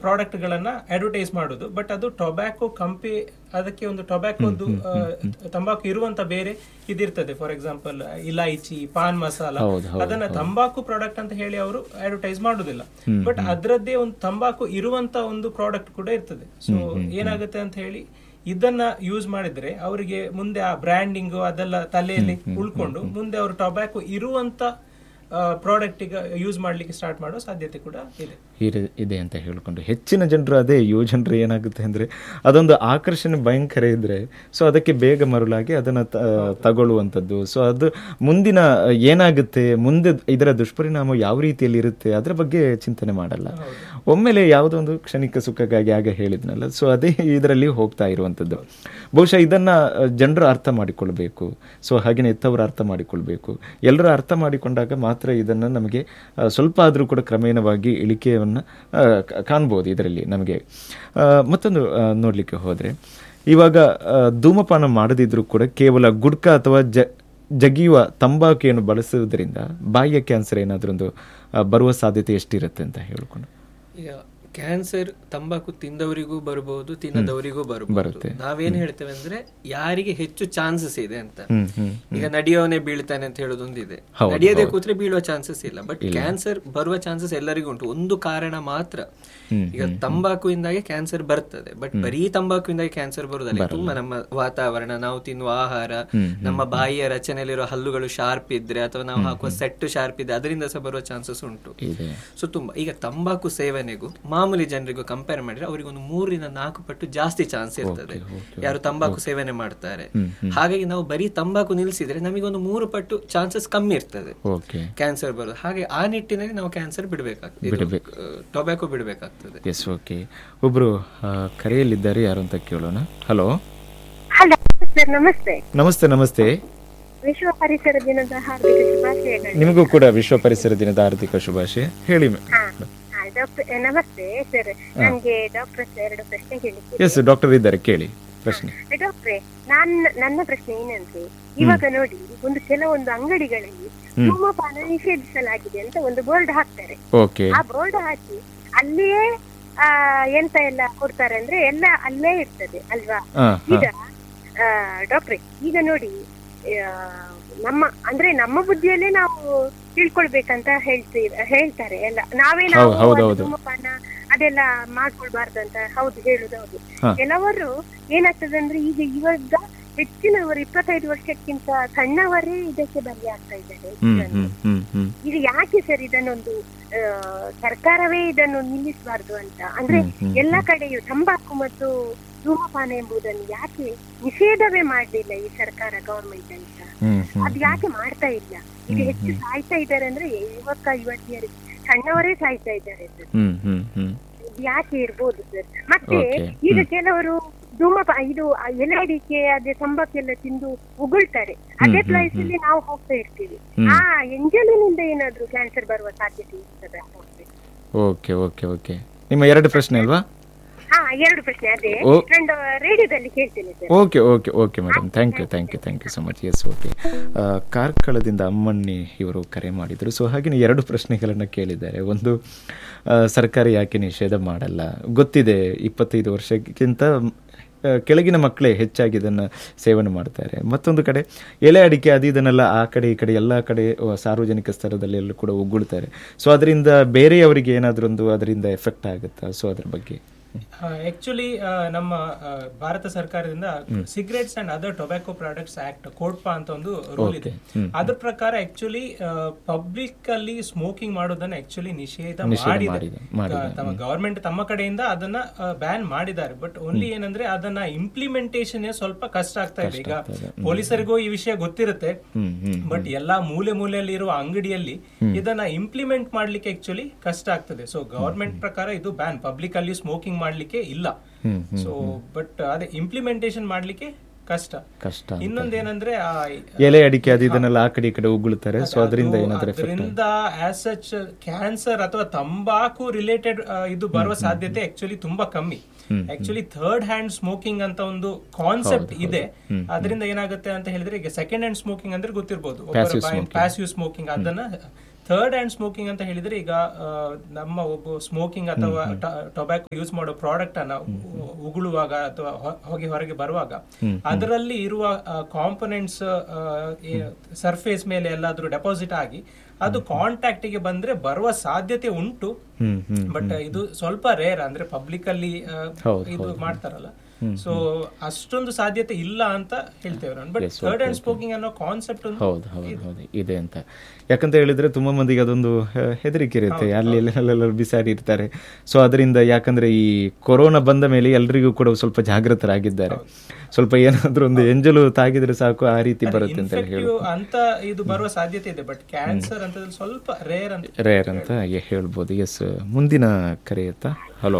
ಪ್ರಾಡಕ್ಟ್ ಗಳನ್ನ ಅಡ್ವರ್ಟೈಸ್ ಮಾಡೋದು ಬಟ್ ಅದು ಟೊಬ್ಯಾಕೋ ಕಂಪಿ ಅದಕ್ಕೆ ಒಂದು ಟೊಬ್ಯಾಕೋದು ತಂಬಾಕು ಇರುವಂತ ಬೇರೆ ಇದಿರ್ತದೆ ಫಾರ್ ಎಕ್ಸಾಂಪಲ್ ಇಲೈಚಿ ಪಾನ್ ಮಸಾಲ ಹೌದು, ಹೌದು, ಅದನ್ನ ತಂಬಾಕು ಪ್ರಾಡಕ್ಟ್ ಅಂತ ಹೇಳಿ ಅವರು ಅಡ್ವರ್ಟೈಸ್ ಮಾಡುದಿಲ್ಲ ಬಟ್ ಅದರದ್ದೇ ಒಂದು ತಂಬಾಕು ಇರುವಂತ ಒಂದು ಪ್ರಾಡಕ್ಟ್ ಕೂಡ ಇರ್ತದೆ ಸೊ ಏನಾಗುತ್ತೆ ಅಂತ ಹೇಳಿ ಇದನ್ನ ಯೂಸ್ ಮಾಡಿದ್ರೆ ಅವರಿಗೆ ಮುಂದೆ ಆ ಬ್ರ್ಯಾಂಡಿಂಗ್ ಅದೆಲ್ಲ ತಲೆಯಲ್ಲಿ ಉಳ್ಕೊಂಡು ಮುಂದೆ ಅವರು ಟೊಬ್ಯಾಕೊ ಇರುವಂತ ಪ್ರಾಡಕ್ಟ್ ಈಗ ಯೂಸ್ ಮಾಡ್ಲಿಕ್ಕೆ ಸ್ಟಾರ್ಟ್ ಮಾಡೋ ಸಾಧ್ಯತೆ ಕೂಡ ಇದೆ ಇರ- ಇದೆ ಅಂತ ಹೇಳ್ಕೊಂಡು ಹೆಚ್ಚಿನ ಜನರು ಅದೇ ಯುವ ಜನರು ಏನಾಗುತ್ತೆ ಅಂದರೆ ಅದೊಂದು ಆಕರ್ಷಣೆ ಭಯಂಕರ ಇದ್ದರೆ ಸೊ ಅದಕ್ಕೆ ಬೇಗ ಮರುಳಾಗಿ ಅದನ್ನು ತಗೊಳ್ಳುವಂಥದ್ದು ಸೊ ಅದು ಮುಂದಿನ ಏನಾಗುತ್ತೆ ಮುಂದೆ ಇದರ ದುಷ್ಪರಿಣಾಮ ಯಾವ ರೀತಿಯಲ್ಲಿ ಇರುತ್ತೆ ಅದರ ಬಗ್ಗೆ ಚಿಂತನೆ ಮಾಡಲ್ಲ ಒಮ್ಮೆಲೆ ಯಾವುದೋ ಒಂದು ಕ್ಷಣಿಕ ಸುಖಕ್ಕಾಗಿ ಆಗ ಹೇಳಿದ್ನಲ್ಲ ಸೊ ಅದೇ ಇದರಲ್ಲಿ ಹೋಗ್ತಾ ಇರುವಂಥದ್ದು ಬಹುಶಃ ಇದನ್ನು ಜನರು ಅರ್ಥ ಮಾಡಿಕೊಳ್ಬೇಕು ಸೊ ಹಾಗೆಯೇ ಎತ್ತವರು ಅರ್ಥ ಮಾಡಿಕೊಳ್ಬೇಕು ಎಲ್ಲರೂ ಅರ್ಥ ಮಾಡಿಕೊಂಡಾಗ ಮಾತ್ರ ಇದನ್ನು ನಮಗೆ ಆ, ಸ್ವಲ್ಪ ಆದರೂ ಕೂಡ ಕ್ರಮೇಣವಾಗಿ ಇಳಿಕೆಯನ್ನು ಆ, ಕ- ಕಾಣ್ಬೋದು ಇದರಲ್ಲಿ ನಮಗೆ ಆ, ಮತ್ತೊಂದು ಆ, ನೋಡ್ಲಿಕ್ಕೆ ಹೋದರೆ ಇವಾಗ ಆ, ಧೂಮಪಾನ ಮಾಡದಿದ್ರೂ ಕೂಡ ಕೇವಲ ಗುಡ್ಕ ಅಥವಾ ಜ ಜಗಿಯುವ ತಂಬಾಕಿಯನ್ನು ಬಳಸುವುದರಿಂದ ಬಾಯಿಯ ಕ್ಯಾನ್ಸರ್ ಏನಾದರೂ ಒಂದು ಆ, ಬರುವ ಸಾಧ್ಯತೆ ಎಷ್ಟಿರುತ್ತೆ ಅಂತ ಹೇಳ್ಕೊಂಡು ಈಗ ಕ್ಯಾನ್ಸರ್ ತಂಬಾಕು ತಿಂದವರಿಗೂ ಬರಬಹುದು ತಿನ್ನದವರಿಗೂ ಬರಬಹುದು ಬರುತ್ತೆ. ನಾವೇನ್ ಹೇಳ್ತೇವೆ ಅಂದ್ರೆ ಯಾರಿಗೆ ಹೆಚ್ಚು ಚಾನ್ಸಸ್ ಇದೆ ಅಂತ ಹ್ಮ್ ಹ್ಮ್ ಈಗ ನಡೆಯೋನೆ ಬೀಳ್ತಾನೆ ಅಂತ ಹೇಳೋದೊಂದಿದೆ ಹೌದು, ನಡೆಯದೆ ಕೂತ್ರೆ ಬೀಳುವ ಚಾನ್ಸಸ್ ಇಲ್ಲ ಬಟ್ ಕ್ಯಾನ್ಸರ್ ಬರುವ ಚಾನ್ಸಸ್ ಎಲ್ಲರಿಗೂ ಉಂಟು ಒಂದು ಕಾರಣ ಮಾತ್ರ ಹ್ಮ್, ಈಗ ತಂಬಾಕುವಿಂದಾಗಿ ಕ್ಯಾನ್ಸರ್ ಬರ್ತದೆ ಬಟ್ ಬರೀ ತಂಬಾಕುವಿಂದಾಗಿ ಕ್ಯಾನ್ಸರ್ ಬರುವುದಲ್ಲ ತುಂಬಾ ನಮ್ಮ ವಾತಾವರಣ ನಾವು ತಿನ್ನುವ ಆಹಾರ ನಮ್ಮ ಬಾಯಿಯ ರಚನೆಯಲ್ಲಿರುವ ಹಲ್ಲುಗಳು ಶಾರ್ಪ್ ಇದ್ರೆ ಅಥವಾ ನಾವು ಹಾಕುವ ಸೆಟ್ ಶಾರ್ಪ್ ಇದ್ರೆ ಅದರಿಂದ ಸಹ ಬರುವ ಚಾನ್ಸಸ್ ಉಂಟು ಇದೆ ಸೊ ತುಂಬಾ ಈಗ ತಂಬಾಕು ಸೇವನೆಗೂ ಮಾಮೂಲಿ ಜನರಿಗೂ ಕಂಪೇರ್ ಮಾಡಿದ್ರೆ ಅವರಿಗೆ ಒಂದು ಮೂರರಿಂದ ನಾಲ್ಕು ಪಟ್ಟು ಜಾಸ್ತಿ ಚಾನ್ಸ್ ಇರ್ತದೆ ಯಾರು ತಂಬಾಕು ಸೇವನೆ ಮಾಡ್ತಾರೆ ಹಾಗಾಗಿ ನಾವು ಬರೀ ತಂಬಾಕು ನಿಲ್ಲಿಸಿದ್ರೆ ನಮಗೆ ಒಂದು ಮೂರು ಪಟ್ಟು ಚಾನ್ಸಸ್ ಕಮ್ಮಿ ಇರ್ತದೆ ಓಕೆ ಕ್ಯಾನ್ಸರ್ ಬರೋದು ಹಾಗೆ ಆ ನಿಟ್ಟಿನಲ್ಲಿ ನಾವು ಕ್ಯಾನ್ಸರ್ ಬಿಡಬೇಕಾಗ್ತದೆ ಬಿಡ್ಬೇಕು. ಟೊಬ್ಯಾಕೊ ಬಿಡಬೇಕಾಗ್ತದೆ ಎಸ್ ಓಕೆ ಒಬ್ಬರು ಕರೆಯಲ್ಲಿದ್ದಾರೆ ಯಾರು ಅಂತ ಕೇಳೋಣ ಹಲೋ ಹಲೋ ಸರ್ ನಮಸ್ತೆ ನಮಸ್ತೆ ನಮಸ್ತೆ ವಿಶ್ವ ಪರಿಸರ ದಿನದ ಹಾರ್ದಿಕ ಶುಭಾಶಯಗಳು ನಿಮಗೂ ಕೂಡ ವಿಶ್ವ ಪರಿಸರ ದಿನದ ಹಾರ್ದಿಕ ಶುಭಾಶಯ ಹೇಳಿ ಹಾ, ಹಾ, ಡಾಕ್ಟರ್ ನಮಸ್ತೆ ಸರ್ ನನ್ಗೆ ಡಾಕ್ಟರ್ ಹತ್ರ ಎರಡು ಪ್ರಶ್ನೆ ಕೇಳಿದ್ದೆ ಎಸ್ ಡಾಕ್ಟರ್ ಇದ್ದಾರೆ ಕೇಳಿ ಪ್ರಶ್ನೆ ಡಾಕ್ಟ್ರೆ ನಾನ್ ನನ್ನ ಪ್ರಶ್ನೆ ಏನಂದ್ರೆ ಇವಾಗ ನೋಡಿ ಒಂದು ಕೆಲವೊಂದು ಅಂಗಡಿಗಳಲ್ಲಿ ಧೂಮಪಾನ ನಿಷೇಧಿಸಲಾಗಿದೆ ಅಂತ ಒಂದು ಬೋರ್ಡ್ ಹಾಕ್ತಾರೆ ಓಕೆ ಆ ಬೋರ್ಡ್ ಹಾಕಿ ಅಲ್ಲಿಯೇ ಆ ಎಂತ ಎಲ್ಲ ಕೊಡ್ತಾರೆ ಅಂದ್ರೆ ಎಲ್ಲ ಅಲ್ಲೇ ಇರ್ತದೆ ಅಲ್ವಾ ಹಾ ಹಾ ಈಗ ಆ, ಡಾಕ್ಟ್ರೆ ಈಗ ನೋಡಿ ಆ, ನಮ್ಮ ಅಂದ್ರೆ ನಮ್ಮ ಬುದ್ಧಿಯಲ್ಲೇ ನಾವು ತಿಳ್ಕೊಳ್ಬೇಕಂತ ಹೇಳ್ತೀರ ಹೇಳ್ತಾರೆ ಎಲ್ಲ ನಾವೇ ನಾವು ಹೌದು, ಹೌದು, ಅದು ಹೌದು. ಧೂಮಪಾನ ಅದೆಲ್ಲ ಮಾಡ್ಕೊಳ್ಬಾರ್ದು ಅಂತ ಹೌದು ಹೇಳುದು ಹೌದು ಹಾ. ಕೆಲವರು ಏನಾಗ್ತದೆ ಅಂದ್ರೆ ಈಗ ಇವಾಗ ಹೆಚ್ಚಿನವರು ಇಪ್ಪತ್ತೈದು ವರ್ಷಕ್ಕಿಂತ ಸಣ್ಣವರೇ ಇದಕ್ಕೆ ಬಲಿ ಆಗ್ತಾ ಇದ್ದಾರೆ ಹ್ಮ್ ಹ್ಮ್ ಹ್ಮ್ ಹ್ಮ್ ಇದು ಯಾಕೆ ಸರ್ ಇದನ್ನೊಂದು ಆ, ಸರ್ಕಾರವೇ ಇದನ್ನು ನಿಲ್ಲಿಸಬಾರ್ದು ಅಂತ ಅಂದ್ರೆ ಹ್ಮ್, ಹ್ಮ್, ಎಲ್ಲ ಕಡೆಯೂ ತಂಬಾಕು ಮತ್ತು ಧೂಮಪಾನ ಎಂಬುದನ್ನು ಯಾಕೆ ನಿಷೇಧವೇ ಮಾಡಲಿಲ್ಲ ಈ ಸರ್ಕಾರ ಗವರ್ಮೆಂಟ್ ಅಂತ ಹ್ಮ್ ಹ್ಮ್ ಅದು ಯಾಕೆ ಮಾಡ್ತಾ ಇಲ್ಲ ಈಗ ಹೆಚ್ಚು ಸಾಯ್ತಾ ಇದ್ದಾರೆ ಅಂದ್ರೆ ಯುವಕ ಯುವತಿಯರು ಸಣ್ಣವರೇ ಸಾಯ್ತಾ ಇದ್ದಾರೆ ಸರ್ ಹ್ಮ್ ಹ್ಮ್ ಹ್ಮ್ ಇದು ಯಾಕೆ ಇರ್ಬೋದು ಸರ್ ಮತ್ತೆ Okay. ಈಗ ಕೆಲವರು ಧೂಮಪ ಇದು ಎಲೆ ಅಡಿಕೆ ಅದೇ ತಂಬಾಕೆಲ್ಲ ತಿಂದು ಉಗುಳ್ತಾರೆ ಅದೇ ಹ್ಮ್, ಪ್ಲೇಸ್ ಅಲ್ಲಿ ನಾವು ಹೋಗ್ತಾ ಇರ್ತೀವಿ ಹ್ಮ್. ಆ ಎಂಜಲಿನಿಂದ ಏನಾದ್ರೂ ಕ್ಯಾನ್ಸರ್ ಬರುವ ಸಾಧ್ಯತೆ ಇರ್ತದೆ ಓಕೆ ಓಕೆ ಓಕೆ ನಿಮ್ಮ ಎರಡು ಪ್ರಶ್ನೆ ಅಲ್ವಾ ಹಾ ಎರಡು ಪ್ರಶ್ನೆ ಅದೇ ಓ. ನಾನು ರೇಡಿಯೋದಲ್ಲಿ ಕೇಳ್ತೇನೆ sir okay okay okay madam thank you thank you thank you so much yes okay ಕಾರ್ಕಳದಿಂದ ಅಮ್ಮಣ್ಣಿ ಇವರು ಕರೆ ಮಾಡಿದರು ಸೊ ಹಾಗೆಯೇ ಎರಡು ಪ್ರಶ್ನೆಗಳನ್ನು ಕೇಳಿದ್ದಾರೆ ಒಂದು ಆ, ಸರ್ಕಾರ ಯಾಕೆ ನಿಷೇಧ ಮಾಡಲ್ಲ ಗೊತ್ತಿದೆ ಇಪ್ಪತ್ತೈದು ವರ್ಷಕ್ಕಿಂತ ಆ, ಕೆಳಗಿನ ಮಕ್ಕಳೇ ಹೆಚ್ಚಾಗಿ ಇದನ್ನು ಸೇವನೆ ಮಾಡ್ತಾರೆ ಮತ್ತೊಂದು ಕಡೆ ಎಲೆ ಅಡಿಕೆ ಅದು ಇದನ್ನೆಲ್ಲ ಆ ಕಡೆ ಈ ಕಡೆ ಎಲ್ಲ ಕಡೆ ಆ, ಸಾರ್ವಜನಿಕ ಸ್ಥಳದಲ್ಲಿ ಎಲ್ಲ ಕೂಡ ಉಗುಳ್ತಾರೆ ಸೊ ಅದರಿಂದ ಬೇರೆಯವರಿಗೆ ಏನಾದರೂ ಒಂದು ಅದರಿಂದ ಎಫೆಕ್ಟ್ ಆಗುತ್ತಾ ಸೊ ಅದ್ರ ಬಗ್ಗೆ ಆಕ್ಚುಲಿ ನಮ್ಮ ಆ, ಭಾರತ ಸರ್ಕಾರದಿಂದ cigarettes and other tobacco products act COTPA ಅಂತ ಒಂದು ರೂಲ್ ಇದೆ ಹ್ಮ್. ಅದ್ರ ಪ್ರಕಾರ ಆಕ್ಚುಲಿ ಪಬ್ಲಿಕ್ ಅಲ್ಲಿ ಸ್ಮೋಕಿಂಗ್ ಮಾಡೋದನ್ನ ಆಕ್ಚುಲಿ ನಿಷೇಧ ನಿಷೇಧ ಮಾಡಿದೆ ಮಾಡಿದೆ, ಮಾಡಿದೆ. ಆ, ತಮ್ಮ ಗವರ್ಮೆಂಟ್ ತಮ್ಮ ಕಡೆಯಿಂದ ಅದನ್ನ ಬ್ಯಾನ್ ಮಾಡಿದ್ದಾರೆ ಬಟ್ ಓನ್ಲಿ ಏನಂದ್ರೆ ಅದನ್ನ ಇಂಪ್ಲಿಮೆಂಟೇಷನ್ ಸ್ವಲ್ಪ ಕಷ್ಟ ಆಗ್ತಾ ಇದೆ ಈಗ ಪೊಲೀಸರಿಗೂ ಈ ವಿಷಯ ಗೊತ್ತಿರುತ್ತೆ ಹ್ಮ್ ಹ್ಮ್ ಬಟ್ ಎಲ್ಲಾ ಮೂಲೆ ಮೂಲೆಯಲ್ಲಿ ಇರುವ ಅಂಗಡಿಯಲ್ಲಿ ಇದನ್ನ ಇಂಪ್ಲಿಮೆಂಟ್ ಮಾಡ್ಲಿಕ್ಕೆ ಆಕ್ಚುಲಿ ಕಷ್ಟ ಆಗ್ತದೆ ಸೊ ಗವರ್ಮೆಂಟ್ ಪ್ರಕಾರ ಇದು ಬ್ಯಾನ್ ಪಬ್ಲಿಕ್ ಅಲ್ಲಿ ಸ್ಮೋಕಿಂಗ್ ಮಾಡ್ಲಿಕ್ಕೆ ಇಲ್ಲ ಹ್ಮ್ ಸೊ ಬಟ್ ಅದೇ ಇಂಪ್ಲಿಮೆಂಟೇಷನ್ ಮಾಡ್ಲಿಕ್ಕೆ ಕಷ್ಟ ಕಷ್ಟ ಇನ್ನೊಂದೇನಂದ್ರೆ ಆ ಎಲೆ ಅಡಿಕೆ ಅದು ಇದನ್ನೆಲ್ಲ ಆ ಕಡೆ ಈ ಕಡೆ ಉಗುಳ್ತಾರೆ ಸೊ ಅದರಿಂದ ಏನಾದರೂ ಎಫೆಕ್ಟ್ ಅದರಿಂದ ಆಸ್ ಸಚ್ ಕ್ಯಾನ್ಸರ್ ಅಥವಾ ತಂಬಾಕು ರಿಲೇಟೆಡ್ ಇದು ಬರುವ ಸಾಧ್ಯತೆ ಆಕ್ಚುಲಿ ತುಂಬಾ ಕಮ್ಮಿ ಆಕ್ಚುಲಿ ಥರ್ಡ್ ಹ್ಯಾಂಡ್ ಸ್ಮೋಕಿಂಗ್ ಅಂತ ಒಂದು ಕಾನ್ಸೆಪ್ಟ್ ಇದೆ ಅದರಿಂದ ಏನಾಗುತ್ತೆ ಅಂತ ಹೇಳಿದ್ರೆ ಈಗ ಸೆಕೆಂಡ್ ಹ್ಯಾಂಡ್ ಸ್ಮೋಕಿಂಗ್ ಅಂದ್ರೆ ಗೊತ್ತಿರ್ಬೋದು ಪ್ಯಾಸಿವ್ ಸ್ಮೋಕಿಂಗ್ ಅದನ್ನ ಥರ್ಡ್ ಹ್ಯಾಂಡ್ ಸ್ಮೋಕಿಂಗ್ ಅಂತ ಹೇಳಿದ್ರೆ ಈಗ ಆ, ನಮ್ಮ ಒಬ್ಬ ಸ್ಮೋಕಿಂಗ್ ಅಥವಾ ಟೊಬ್ಯಾಕೋ ಯೂಸ್ ಮಾಡೋ ಪ್ರಾಡಕ್ಟ್ ಅನ್ನ ಉ- ಉಗುಳುವಾಗ ಅಥವಾ ಹೊ- ಹೊಗೆ ಹೊರಗೆ ಬರುವಾಗ ಅದರಲ್ಲಿ ಇರುವ ಕಾಂಪೊನೆಂಟ್ಸ್ ಸರ್ಫೇಸ್ ಮೇಲೆ ಎಲ್ಲಾದ್ರೂ ಡೆಪಾಸಿಟ್ ಆಗಿ ಅದು ಕಾಂಟ್ಯಾಕ್ಟ್ ಗೆ ಬಂದ್ರೆ ಬರುವ ಸಾಧ್ಯತೆ ಉಂಟು ಹ್ಮ್ ಹ್ಮ್ ಬಟ್ ಇದು ಸ್ವಲ್ಪ ರೇರ್ ಅಂದ್ರೆ ಪಬ್ಲಿಕ್ ಅಲ್ಲಿ ಆ, ಹೌದು, ಇದು ಮಾಡ್ತಾರಲ್ಲ ಸೊ ಅಷ್ಟೊಂದು ಸಾಧ್ಯತೆ ಇಲ್ಲ ಅಂತ ಹೇಳ್ತೇವೆ ನಾನು ಬಟ್ ಥರ್ಡ್ ಹ್ಯಾಂಡ್ ಸ್ಮೋಕಿಂಗ್ ಅನ್ನೋ ಕಾನ್ಸೆಪ್ಟ್ ಹೌದು ಹೌದು ಹೌದು ಇದೆ ಅಂತ ಯಾಕಂತ ಹೇಳಿದ್ರೆ ತುಂಬಾ ಮಂದಿಗೆ ಅದೊಂದು ಆ, ಹೆದರಿಕೆ ಇರುತ್ತೆ ಅಲ್ಲಿ ಇಲ್ಲಿ ಅಲ್ಲೆಲ್ಲ ಬಿಸಾಡಿ ಇರ್ತಾರೆ ಸೊ ಅದರಿಂದ ಯಾಕಂದ್ರೆ ಈ ಕೊರೋನಾ ಬಂದ ಮೇಲೆ ಎಲ್ರಿಗೂ ಕೂಡ ಸ್ವಲ್ಪ ಜಾಗೃತರಾಗಿದ್ದಾರೆ ಸ್ವಲ್ಪ ಏನಾದ್ರೂ ಒಂದು ಎಂಜಲು ತಾಗಿದ್ರೆ ಸಾಕು ಆ ರೀತಿ ಬರುತ್ತೆ ಅಂತ ಹೇಳಿ ಹೇಳಿ ಇನ್ಫೆಕ್ಟಿವ್ ಅಂತ ಇದು ಬರುವ ಸಾಧ್ಯತೆ ಇದೆ ಬಟ್ ಕ್ಯಾನ್ಸರ್ ಅಂತ ಸ್ವಲ್ಪ ರೇರ್ ಅಂತ ರೇರ್ ಅಂತ ಎ- ಹೇಳ್ಬೋದು ಎಸ್ ಮುಂದಿನ ಕರೆಯತ್ತ ಹಲೋ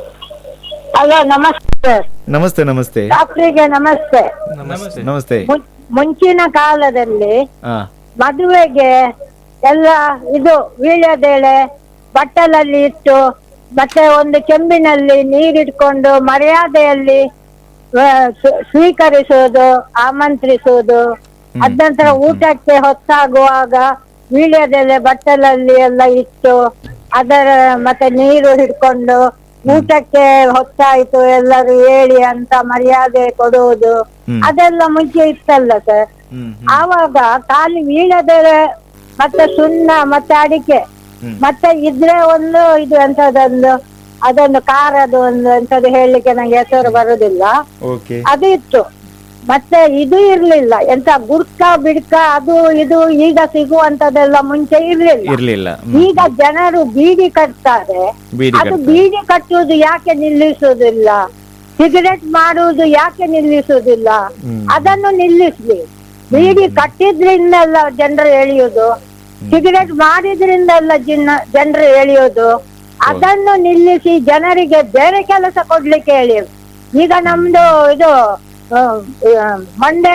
ಹಲೋ ನಮಸ್ತೆ ನಮಸ್ತೆ ನಮಸ್ತೆ ಡಾಕ್ಟ್ರಿಗೆ ನಮಸ್ತೆ ನಮಸ್ತೆ ಮುಂ- ಮುಂಚಿನ ಕಾಲದಲ್ಲಿ ಹಾ ಮದುವೆಗೆ ಎಲ್ಲ ಇದು ವೀಳ್ಯದೆಲೆ ಬಟ್ಟಲಲ್ಲಿ ಇಟ್ಟು ಮತ್ತೆ ಒಂದು ಚೆಂಬಿನಲ್ಲಿ ನೀರಿಟ್ಕೊಂಡು ಮರ್ಯಾದೆಯಲ್ಲಿ ಆ, ಸ್ವ- ಸ್ವೀಕರಿಸುವುದು ಆಮಂತ್ರಿಸುವುದು ಅದ ನಂತರ ಊಟಕ್ಕೆ ಹೊತ್ತಾಗುವಾಗ ವೀಳ್ಯದೆಲೆ ಬಟ್ಟಲಲ್ಲಿ ಎಲ್ಲ ಇಟ್ಟು ಅದರ ಮತ್ತೆ ನೀರು ಹಿಡ್ಕೊಂಡು ಊಟಕ್ಕೆ ಹೊತ್ತಾಯ್ತು ಎಲ್ಲರೂ ಹೇಳಿ ಅಂತ ಮರ್ಯಾದೆ ಕೊಡುವುದು ಅದೆಲ್ಲ ಮುಂಚೆ ಇತ್ತಲ್ಲ ಸರ್ ಹ್ಮ್ ಆವಾಗ ಖಾಲಿ ವೀಳ್ಯದೆಲೆ ಮತ್ತೆ ಸುಣ್ಣ ಮತ್ತೆ ಅಡಿಕೆ ಮತ್ತೆ ಇದ್ರೆ ಒಂದು ಇದು ಎಂತದೊಂದು ಅದೊಂದು ಖಾರದು ಒಂದು ಎಂತದು ಹೇಳಲಿಕ್ಕೆ ನಂಗೆ ಹೆಸರು ಬರುದಿಲ್ಲ ಓಕೆ ಅದು ಇತ್ತು ಮತ್ತೆ ಇದು ಇರ್ಲಿಲ್ಲ ಎಂತ ಗುಡ್ಕ ಬಿಡ್ಕ ಅದು ಇದು ಈಗ ಸಿಗುವಂತದೆಲ್ಲ ಮುಂಚೆ ಇರ್ಲಿಲ್ಲ ಇರ್ಲಿಲ್ಲ ಈಗ ಜನರು ಬೀಡಿ ಕಟ್ತಾರೆ ಬೀಡಿ ಅದು ಬೀಡಿ ಕಟ್ಟುವುದು ಯಾಕೆ ನಿಲ್ಲಿಸುವುದಿಲ್ಲ ಸಿಗರೆಟ್ ಮಾಡುವುದು ಯಾಕೆ ನಿಲ್ಲಿಸುವುದಿಲ್ಲ ಅದನ್ನು ನಿಲ್ಲಿಸ್ಲಿ ಬೀಡಿ ಕಟ್ಟಿದ್ರಿಂದಲ್ಲ ಜನರು ಎಳೆಯುವುದು ಸಿಗರೆಟ್ ಮಾಡಿದ್ರಿಂದಲ್ಲ ಜಿನ್ನ ಜನರು ಎಳೆಯೋದು ಅದನ್ನು ನಿಲ್ಲಿಸಿ ಜನರಿಗೆ ಬೇರೆ ಕೆಲಸ ಕೊಡ್ಲಿಕ್ಕೆ ಹೇಳಿ ಈಗ ನಮ್ದು ಇದು ಆ, ಆ, ಮೊನ್ನೆ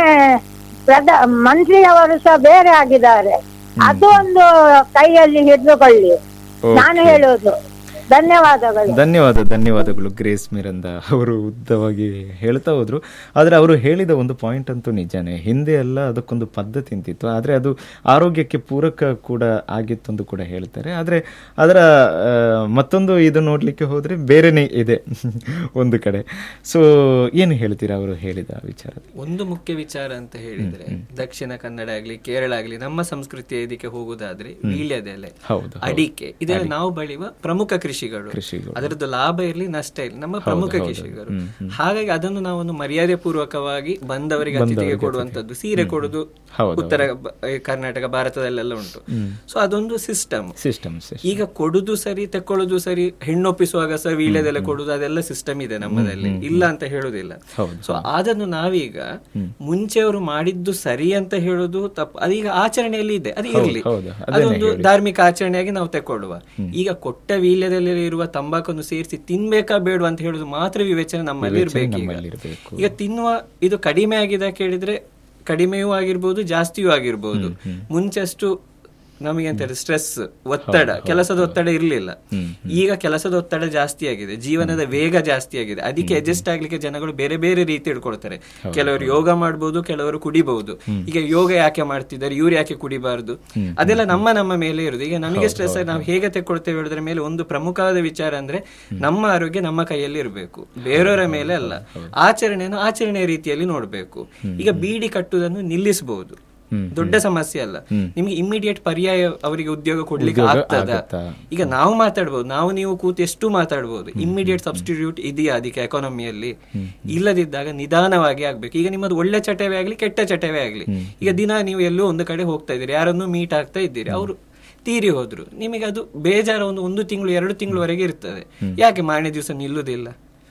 ಪ್ರಧ ಮಂತ್ರಿಯವರು ಸಹ ಬೇರೆ ಆಗಿದ್ದಾರೆ ಅದು ಒಂದು ಕೈಯಲ್ಲಿ ಹಿಡಿದುಕೊಳ್ಳಿ ನಾನು ಹೇಳುವುದು ಧನ್ಯವಾದಗಳು ಧನ್ಯವಾದ ಧನ್ಯವಾದಗಳು ಗ್ರೇಸ್ ಮಿರಂದ ಅವರು ಉದ್ದವಾಗಿ ಹೇಳ್ತಾ ಹೋದ್ರು ಆದರೆ ಅವರು ಹೇಳಿದ ಒಂದು ಪಾಯಿಂಟ್ ಅಂತೂ ನಿಜಾನೇ ಹಿಂದೆ ಎಲ್ಲ ಅದಕ್ಕೊಂದು ಪದ್ಧತಿ ಅಂತಿತ್ತು ಆದರೆ ಅದು ಆರೋಗ್ಯಕ್ಕೆ ಪೂರಕ ಕೂಡ ಆಗಿತ್ತು ಅಂತ ಕೂಡ ಹೇಳ್ತಾರೆ ಆದರೆ ಅದರ ಆ, ಮತ್ತೊಂದು ಇದು ನೋಡಲಿಕ್ಕೆ ಹೋದರೆ ಬೇರೆನೇ ಇದೆ ಒಂದು ಕಡೆ ಸೊ ಏನು ಹೇಳ್ತೀರಾ ಅವರು ಹೇಳಿದ ವಿಚಾರ ಒಂದು ಮುಖ್ಯ ವಿಚಾರ ಅಂತ ಹೇಳಿದ್ರೆ ದಕ್ಷಿಣ ಕನ್ನಡ ಆಗ್ಲಿ ಕೇರಳ ಆಗ್ಲಿ ನಮ್ಮ ಸಂಸ್ಕೃತಿಯ ಇದಕ್ಕೆ ಹೋಗುದಾದ್ರೆ ವೀಳ್ಯದೆಲೆ ಹೌದು ಅಡಿಕೆ ಇದೆಲ್ಲ ನಾವು ಬೆಳೆಯುವ ಪ್ರಮುಖ ಕೃಷಿಗಳು ಕೃಷಿಗಳು. ಅದರದ್ದು ಲಾಭ ಇರಲಿ ನಷ್ಟ ಇರಲಿ ನಮ್ಮ ಪ್ರಮುಖ ಕೃಷಿಗಳು ಹಾಗಾಗಿ ಅದನ್ನು ನಾವೊಂದು ಮರ್ಯಾದೆ ಪೂರ್ವಕವಾಗಿ ಬಂದವರಿಗೆ ಅತಿಥಿಗೆ ಕೊಡುವಂತದ್ದು ಸೀರೆ ಕೊಡುದು ಹೌದು, ಉತ್ತರ ಬ- ಈ ಕರ್ನಾಟಕ ಭಾರತದಲ್ಲೆಲ್ಲ ಉಂಟು ಸೊ ಅದೊಂದು ಸಿಸ್ಟಮ್ ಸಿಸ್ಟಮ್ ಈಗ ಕೊಡುದು ಸರಿ ತಕೊಳ್ಳುದು ಸರಿ ಹೆಣ್ಣೊಪ್ಪಿಸುವಾಗ ಸಹ ವೀಳ್ಯದೆಲೆ ಕೊಡುದು ಅದೆಲ್ಲ ಸಿಸ್ಟಮ್ ಇದೆ ನಮ್ಮದಲ್ಲಿ ಇಲ್ಲ ಅಂತ ಹೇಳುದಿಲ್ಲ ಸೊ ಅದನ್ನು ನಾವೀಗ ಮುಂಚೆಯವರು ಮಾಡಿದ್ದು ಸರಿ ಅಂತ ಹೇಳುದು ತಪ್ಪು ಅದೀಗ ಆಚರಣೆಯಲ್ಲಿ ಇದೆ ಅದು ಇರ್ಲಿ ಹೌದು, ಅದೊಂದು ಧಾರ್ಮಿಕ ಆಚರಣೆಯಾಗಿ ನಾವು ತಕೊಳ್ಳುವ ಈಗ ಕೊಟ್ಟ ವೀಳ್ಯದಲ್ಲಿ ಇರುವ ತಂಬಾಕನ್ನು ಸೇರಿಸಿ ತಿನ್ಬೇಕಾ ಬೇಡ ಅಂತ ಹೇಳುದು ಮಾತ್ರ ವಿವೇಚನೆ ನಮ್ಮಲ್ಲಿ ಇರ್ಬೇಕು ಈಗ. ನಮ್ಮಲ್ಲಿರ್ಬೇಕು. ಈಗ ತಿನ್ನುವ ಇದು ಕಡಿಮೆ ಆಗಿದೆ ಕೇಳಿದ್ರೆ ಕಡಿಮೆಯೂ ಆಗಿರ್ಬೋದು ಜಾಸ್ತಿಯೂ ಆಗಿರ್ಬೋದು ಮುಂಚೆಷ್ಟು ನಮಗೆ ಅಂತ ಸ್ಟ್ರೆಸ್ ಒತ್ತಡ ಕೆಲಸದ ಒತ್ತಡ ಇರಲಿಲ್ಲ ಈಗ ಕೆಲಸದ ಒತ್ತಡ ಜಾಸ್ತಿ ಆಗಿದೆ ಜೀವನದ ವೇಗ ಜಾಸ್ತಿ ಆಗಿದೆ ಅದಕ್ಕೆ ಅಡ್ಜಸ್ಟ್ ಆಗ್ಲಿಕ್ಕೆ ಜನಗಳು ಬೇರೆ ಬೇರೆ ರೀತಿ ಇಟ್ಕೊಳ್ತಾರೆ ಕೆಲವರು ಯೋಗ ಮಾಡ್ಬೋದು ಕೆಲವರು ಕುಡಿಬಹುದು ಈಗ ಯೋಗ ಯಾಕೆ ಮಾಡ್ತಿದ್ದಾರೆ ಇವ್ರು ಯಾಕೆ ಕುಡಿಬಾರ್ದು ಅದೆಲ್ಲ ನಮ್ಮ ನಮ್ಮ ಮೇಲೆ ಇರುದು ಈಗ ನಮಗೆ ಸ್ಟ್ರೆಸ್ ನಾವು ಹೇಗೆ ತೆಕ್ಕೊಳ್ತೇವೆ ಹೇಳೋದ್ರ ಮೇಲೆ ಒಂದು ಪ್ರಮುಖವಾದ ವಿಚಾರ ಅಂದ್ರೆ ನಮ್ಮ ಆರೋಗ್ಯ ನಮ್ಮ ಕೈಯಲ್ಲಿ ಇರಬೇಕು ಬೇರೆಯವರ ಮೇಲೆ ಅಲ್ಲ ಆಚರಣೆಯನ್ನು ಆಚರಣೆಯ ರೀತಿಯಲ್ಲಿ ನೋಡಬೇಕು ಈಗ ಬೀಡಿ ಕಟ್ಟುವುದನ್ನು ನಿಲ್ಲಿಸಬಹುದು ದೊಡ್ಡ ಸಮಸ್ಯೆ ಅಲ್ಲ ನಿಮ್ಗೆ ಇಮಿಡಿಯೇಟ್ ಪರ್ಯಾಯ ಅವರಿಗೆ ಉದ್ಯೋಗ ಕೊಡ್ಲಿಕ್ಕೆ ಆಗ್ತದ ಈಗ ನಾವು ಮಾತಾಡ್ಬೋದು ನಾವು ನೀವು ಕೂತು ಎಷ್ಟು ಮಾತಾಡ್ಬೋದು ಇಮಿಡಿಯೇಟ್ ಸಬ್ಸ್ಟಿಟ್ಯೂಟ್ ಇದೆಯಾ ಅದಕ್ಕೆ ಎಕಾನಮಿಯಲ್ಲಿ ಇಲ್ಲದಿದ್ದಾಗ ನಿಧಾನವಾಗಿ ಆಗ್ಬೇಕು ಈಗ ನಿಮ್ಮದು ಒಳ್ಳೆ ಚಟವೇ ಆಗ್ಲಿ ಕೆಟ್ಟ ಚಟವೇ ಆಗ್ಲಿ ಈಗ ದಿನ ನೀವು ಎಲ್ಲೋ ಒಂದು ಕಡೆ ಹೋಗ್ತಾ ಇದ್ದೀರಿ ಯಾರನ್ನು ಮೀಟ್ ಆಗ್ತಾ ಇದ್ದೀರಿ ಅವರು ತೀರಿ ಹೋದ್ರು ನಿಮಗೆ ಅದು ಬೇಜಾರ ಒಂದು ಒಂದು ತಿಂಗಳು ಎರಡು ತಿಂಗಳವರೆಗೆ ಇರ್ತದೆ ಯಾಕೆ ಮಾರನೇ ದಿವಸ ನಿಲ್ಲುದಿಲ್ಲ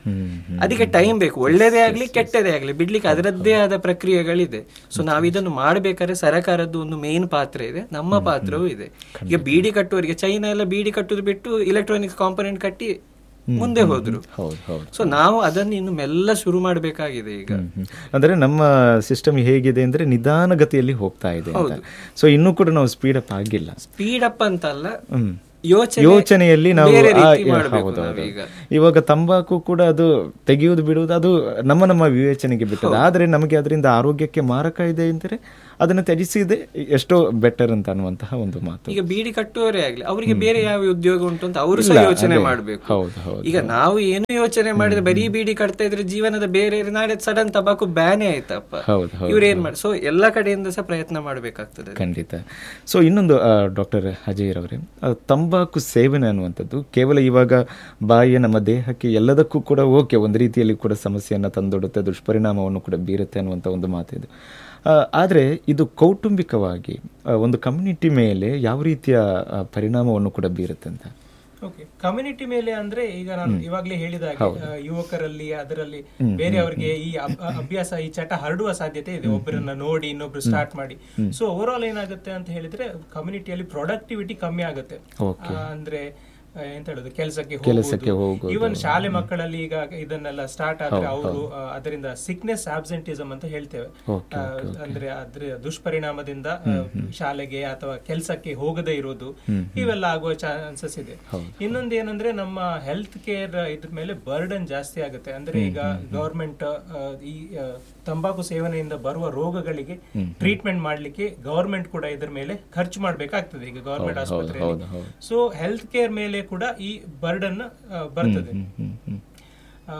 ಅದಕ್ಕೆ ಟೈಮ್ ಬೇಕು ಒಳ್ಳೇದೇ ಆಗ್ಲಿ ಕೆಟ್ಟದೇ ಆಗ್ಲಿ ಬಿಡ್ಲಿಕ್ಕೆ ಅದರದ್ದೇ ಆದ ಪ್ರಕ್ರಿಯೆಗಳಿದೆ ಸೊ ನಾವು ಇದನ್ನು ಮಾಡಬೇಕಾದ್ರೆ ಸರ್ಕಾರದ್ದು ಒಂದು ಮೇನ್ ಪಾತ್ರ ಇದೆ ನಮ್ಮ ಪಾತ್ರವೂ ಇದೆ ಈಗ ಬೀಡಿ ಕಟ್ಟುವವರಿಗೆ ಚೈನಾ ಎಲ್ಲ ಬೀಡಿ ಕಟ್ಟುದು ಬಿಟ್ಟು ಇಲೆಕ್ಟ್ರಾನಿಕ್ಸ್ ಕಾಂಪೊನೆಂಟ್ ಕಟ್ಟಿ ಮುಂದೆ ಹೋದ್ರು ಹೌದು ಹೌದು ಸೊ ನಾವು ಅದನ್ನು ಇನ್ನು ಮೆಲ್ಲ ಶುರು ಮಾಡಬೇಕಾಗಿದೆ ಈಗ ಹ್ಮ್. ಅಂದ್ರೆ ನಮ್ಮ ಸಿಸ್ಟಮ್ ಹೇಗಿದೆ ಅಂದ್ರೆ ನಿಧಾನಗತಿಯಲ್ಲಿ ಹೋಗ್ತಾ ಇದೆ ಅಂತ ಸೊ ಇನ್ನೂ ಕೂಡ ನಾವು ಸ್ಪೀಡ್ ಅಪ್ ಆಗಿಲ್ಲ ಸ್ಪೀಡ್ ಅಪ್ ಅಂತಲ್ಲ ಹ್ಮ್ ಯೋಚನೆ ಯೋಚನೆಯಲ್ಲಿ ನಾವು ಬೇರೆ ಆ- ರೀತಿ ಮಾಡ್ಬೇಕು ಹೌದು, ಹೌದು. ನಾವೀಗ. ಇವಾಗ ತಂಬಾಕು ಕೂಡ ಅದು ತೆಗೆಯುವುದು ಬಿಡುವುದು ಅದು ನಮ್ಮ ನಮ್ಮ ವಿವೇಚನೆಗೆ ಬಿಟ್ಟದ್ದು ಆದರೆ ನಮಗೆ ಅದರಿಂದ ಆರೋಗ್ಯಕ್ಕೆ ಮಾರಕ ಇದೆ ಅಂದರೆ ಅದನ್ನು ತ್ಯಜಿಸಿದೆ ಎಷ್ಟೋ ಬೆಟರ್ ಅಂತ ಅನ್ನುವಂತಹ ಒಂದು ಮಾತು ಈಗ ಬೀಡಿ ಕಟ್ಟುವವರೇ ಆಗ್ಲಿ ಅವರಿಗೆ ಬೇರೆ ಯಾವ ಉದ್ಯೋಗ ಉಂಟು ಅಂತ ಅವರು ಸಹ ಇಲ್ಲ, ಯೋಚನೆ ಅದೇ. ಮಾಡ್ಬೇಕು ಹೌದು, ಹೌದು, ಈಗ ನಾವು ಏನು ಯೋಚನೆ ಮಾಡಿದ್ರೆ ಬರೀ ಬೀಡಿ ಕಟ್ತಾ ಇದ್ರೆ ಜೀವನದ ಬೇರೆ ನಾಳೆ ಸಡನ್ ತಬಾಕು ಬ್ಯಾನೇ ಆಯ್ತಪ್ಪ ಹೌದು, ಹೌದು, ಇವ್ರು ಏನ್ ಮಾಡಿ ಸೊ ಎಲ್ಲ ಕಡೆಯಿಂದ ಸಹ ಪ್ರಯತ್ನ ಮಾಡ್ಬೇಕಾಗ್ತದೆ ಖಂಡಿತ ಸೊ ಇನ್ನೊಂದು ಡಾಕ್ಟರ್ ಅಜಯ್ ರವರೇ ಆ, ತಂಬಾಕು ಸೇವನೆ ಅನ್ನುವಂಥದ್ದು ಕೇವಲ ಇವಾಗ ಬಾಯಿಯ ನಮ್ಮ ದೇಹಕ್ಕೆ ಎಲ್ಲದಕ್ಕೂ ಕೂಡ ಓಕೆ ಒಂದು ರೀತಿಯಲ್ಲಿ ಕೂಡ ಸಮಸ್ಯೆಯನ್ನು ತಂದೊಡುತ್ತೆ ದುಷ್ಪರಿಣಾಮವನ್ನು ಕೂಡ ಬೀರುತ್ತೆ ಅನ್ನುವಂಥ ಒಂದು ಮಾತಿದೆ ಆ, ಆದರೆ ಇದು ಕೌಟುಂಬಿಕವಾಗಿ ಆ, ಒಂದು ಕಮ್ಯುನಿಟಿ ಮೇಲೆ ಯಾವ ರೀತಿಯ ಆ, ಪರಿಣಾಮವನ್ನು ಕೂಡ ಬೀರುತ್ತೆ ಅಂತ ಓಕೆ ಕಮ್ಯುನಿಟಿ ಮೇಲೆ ಅಂದ್ರೆ ಈಗ ನಾನು ಇವಾಗ್ಲೇ ಹೇಳಿದ ಹಾಗೆ ಆ, ಯುವಕರಲ್ಲಿ ಅದರಲ್ಲಿ ಬೇರೆಯವರಿಗೆ ಈ ಅಬ್- ಅಭ್ಯಾಸ ಈ ಚಟ ಹರಡುವ ಸಾಧ್ಯತೆ ಇದೆ ಒಬ್ಬರನ್ನ ನೋಡಿ ಇನ್ನೊಬ್ರು ಸ್ಟಾರ್ಟ್ ಮಾಡಿ ಸೊ ಓವರ್ ಆಲ್ ಏನಾಗುತ್ತೆ ಅಂತ ಹೇಳಿದ್ರೆ ಕಮ್ಯುನಿಟಿಯಲ್ಲಿ ಪ್ರೊಡಕ್ಟಿವಿಟಿ ಕಮ್ಮಿ ಆಗುತ್ತೆ Okay. ಆ, ಅಂದ್ರೆ ಆ, ಎಂತ ಹೇಳುದು ಕೆಲಸಕ್ಕೆ ಕೆಲಸಕ್ಕೆ ಹೋಗೋದು. ಈವನ್ ಶಾಲೆ ಮಕ್ಕಳಲ್ಲಿ ಈಗ ಇದನ್ನೆಲ್ಲ ಸ್ಟಾರ್ಟ್ ಆದ್ರೆ ಅವರು ಅದರಿಂದ ಸಿಕ್ನೆಸ್ ಆಬ್ಸೆಂಟಿಸಮ್ ಅಂತ ಹೇಳ್ತೇವೆ Okay, ಆ, ಅಂದ್ರೆ ಅದ್ರ ದುಷ್ಪರಿಣಾಮದಿಂದ ಆ, ಶಾಲೆಗೆ ಅಥವಾ ಕೆಲಸಕ್ಕೆ ಹೋಗದೇ ಇರೋದು ಇವೆಲ್ಲ ಆಗುವ ಚಾನ್ಸಸ್ ಇದೆ ಇನ್ನೊಂದು ಏನಂದ್ರೆ ನಮ್ಮ ಹೆಲ್ತ್ ಕೇರ್ ಇದ್ರ ಮೇಲೆ ಬರ್ಡನ್ ಜಾಸ್ತಿ ಆಗುತ್ತೆ ಅಂದ್ರೆ ಈಗ ಗವರ್ಮೆಂಟ್ ಈ ಆ, ತಂಬಾಕು ಸೇವನೆಯಿಂದ ಬರುವ ರೋಗಗಳಿಗೆ ಟ್ರೀಟ್ಮೆಂಟ್ ಮಾಡ್ಲಿಕ್ಕೆ ಗವರ್ಮೆಂಟ್ ಕೂಡ ಇದ್ರ ಮೇಲೆ ಖರ್ಚು ಮಾಡ್ಬೇಕಾಗ್ತದೆ ಈಗ ಗವರ್ಮೆಂಟ್ ಆಸ್ಪತ್ರೆಯಲ್ಲಿ ಸೊ ಹೆಲ್ತ್ ಕೇರ್ ಮೇಲೆ ಕೂಡ ಈ ಬರ್ಡನ್ ಬರ್ತದೆ ಹ್ಮ್, ಹ್ಮ್. ಆ,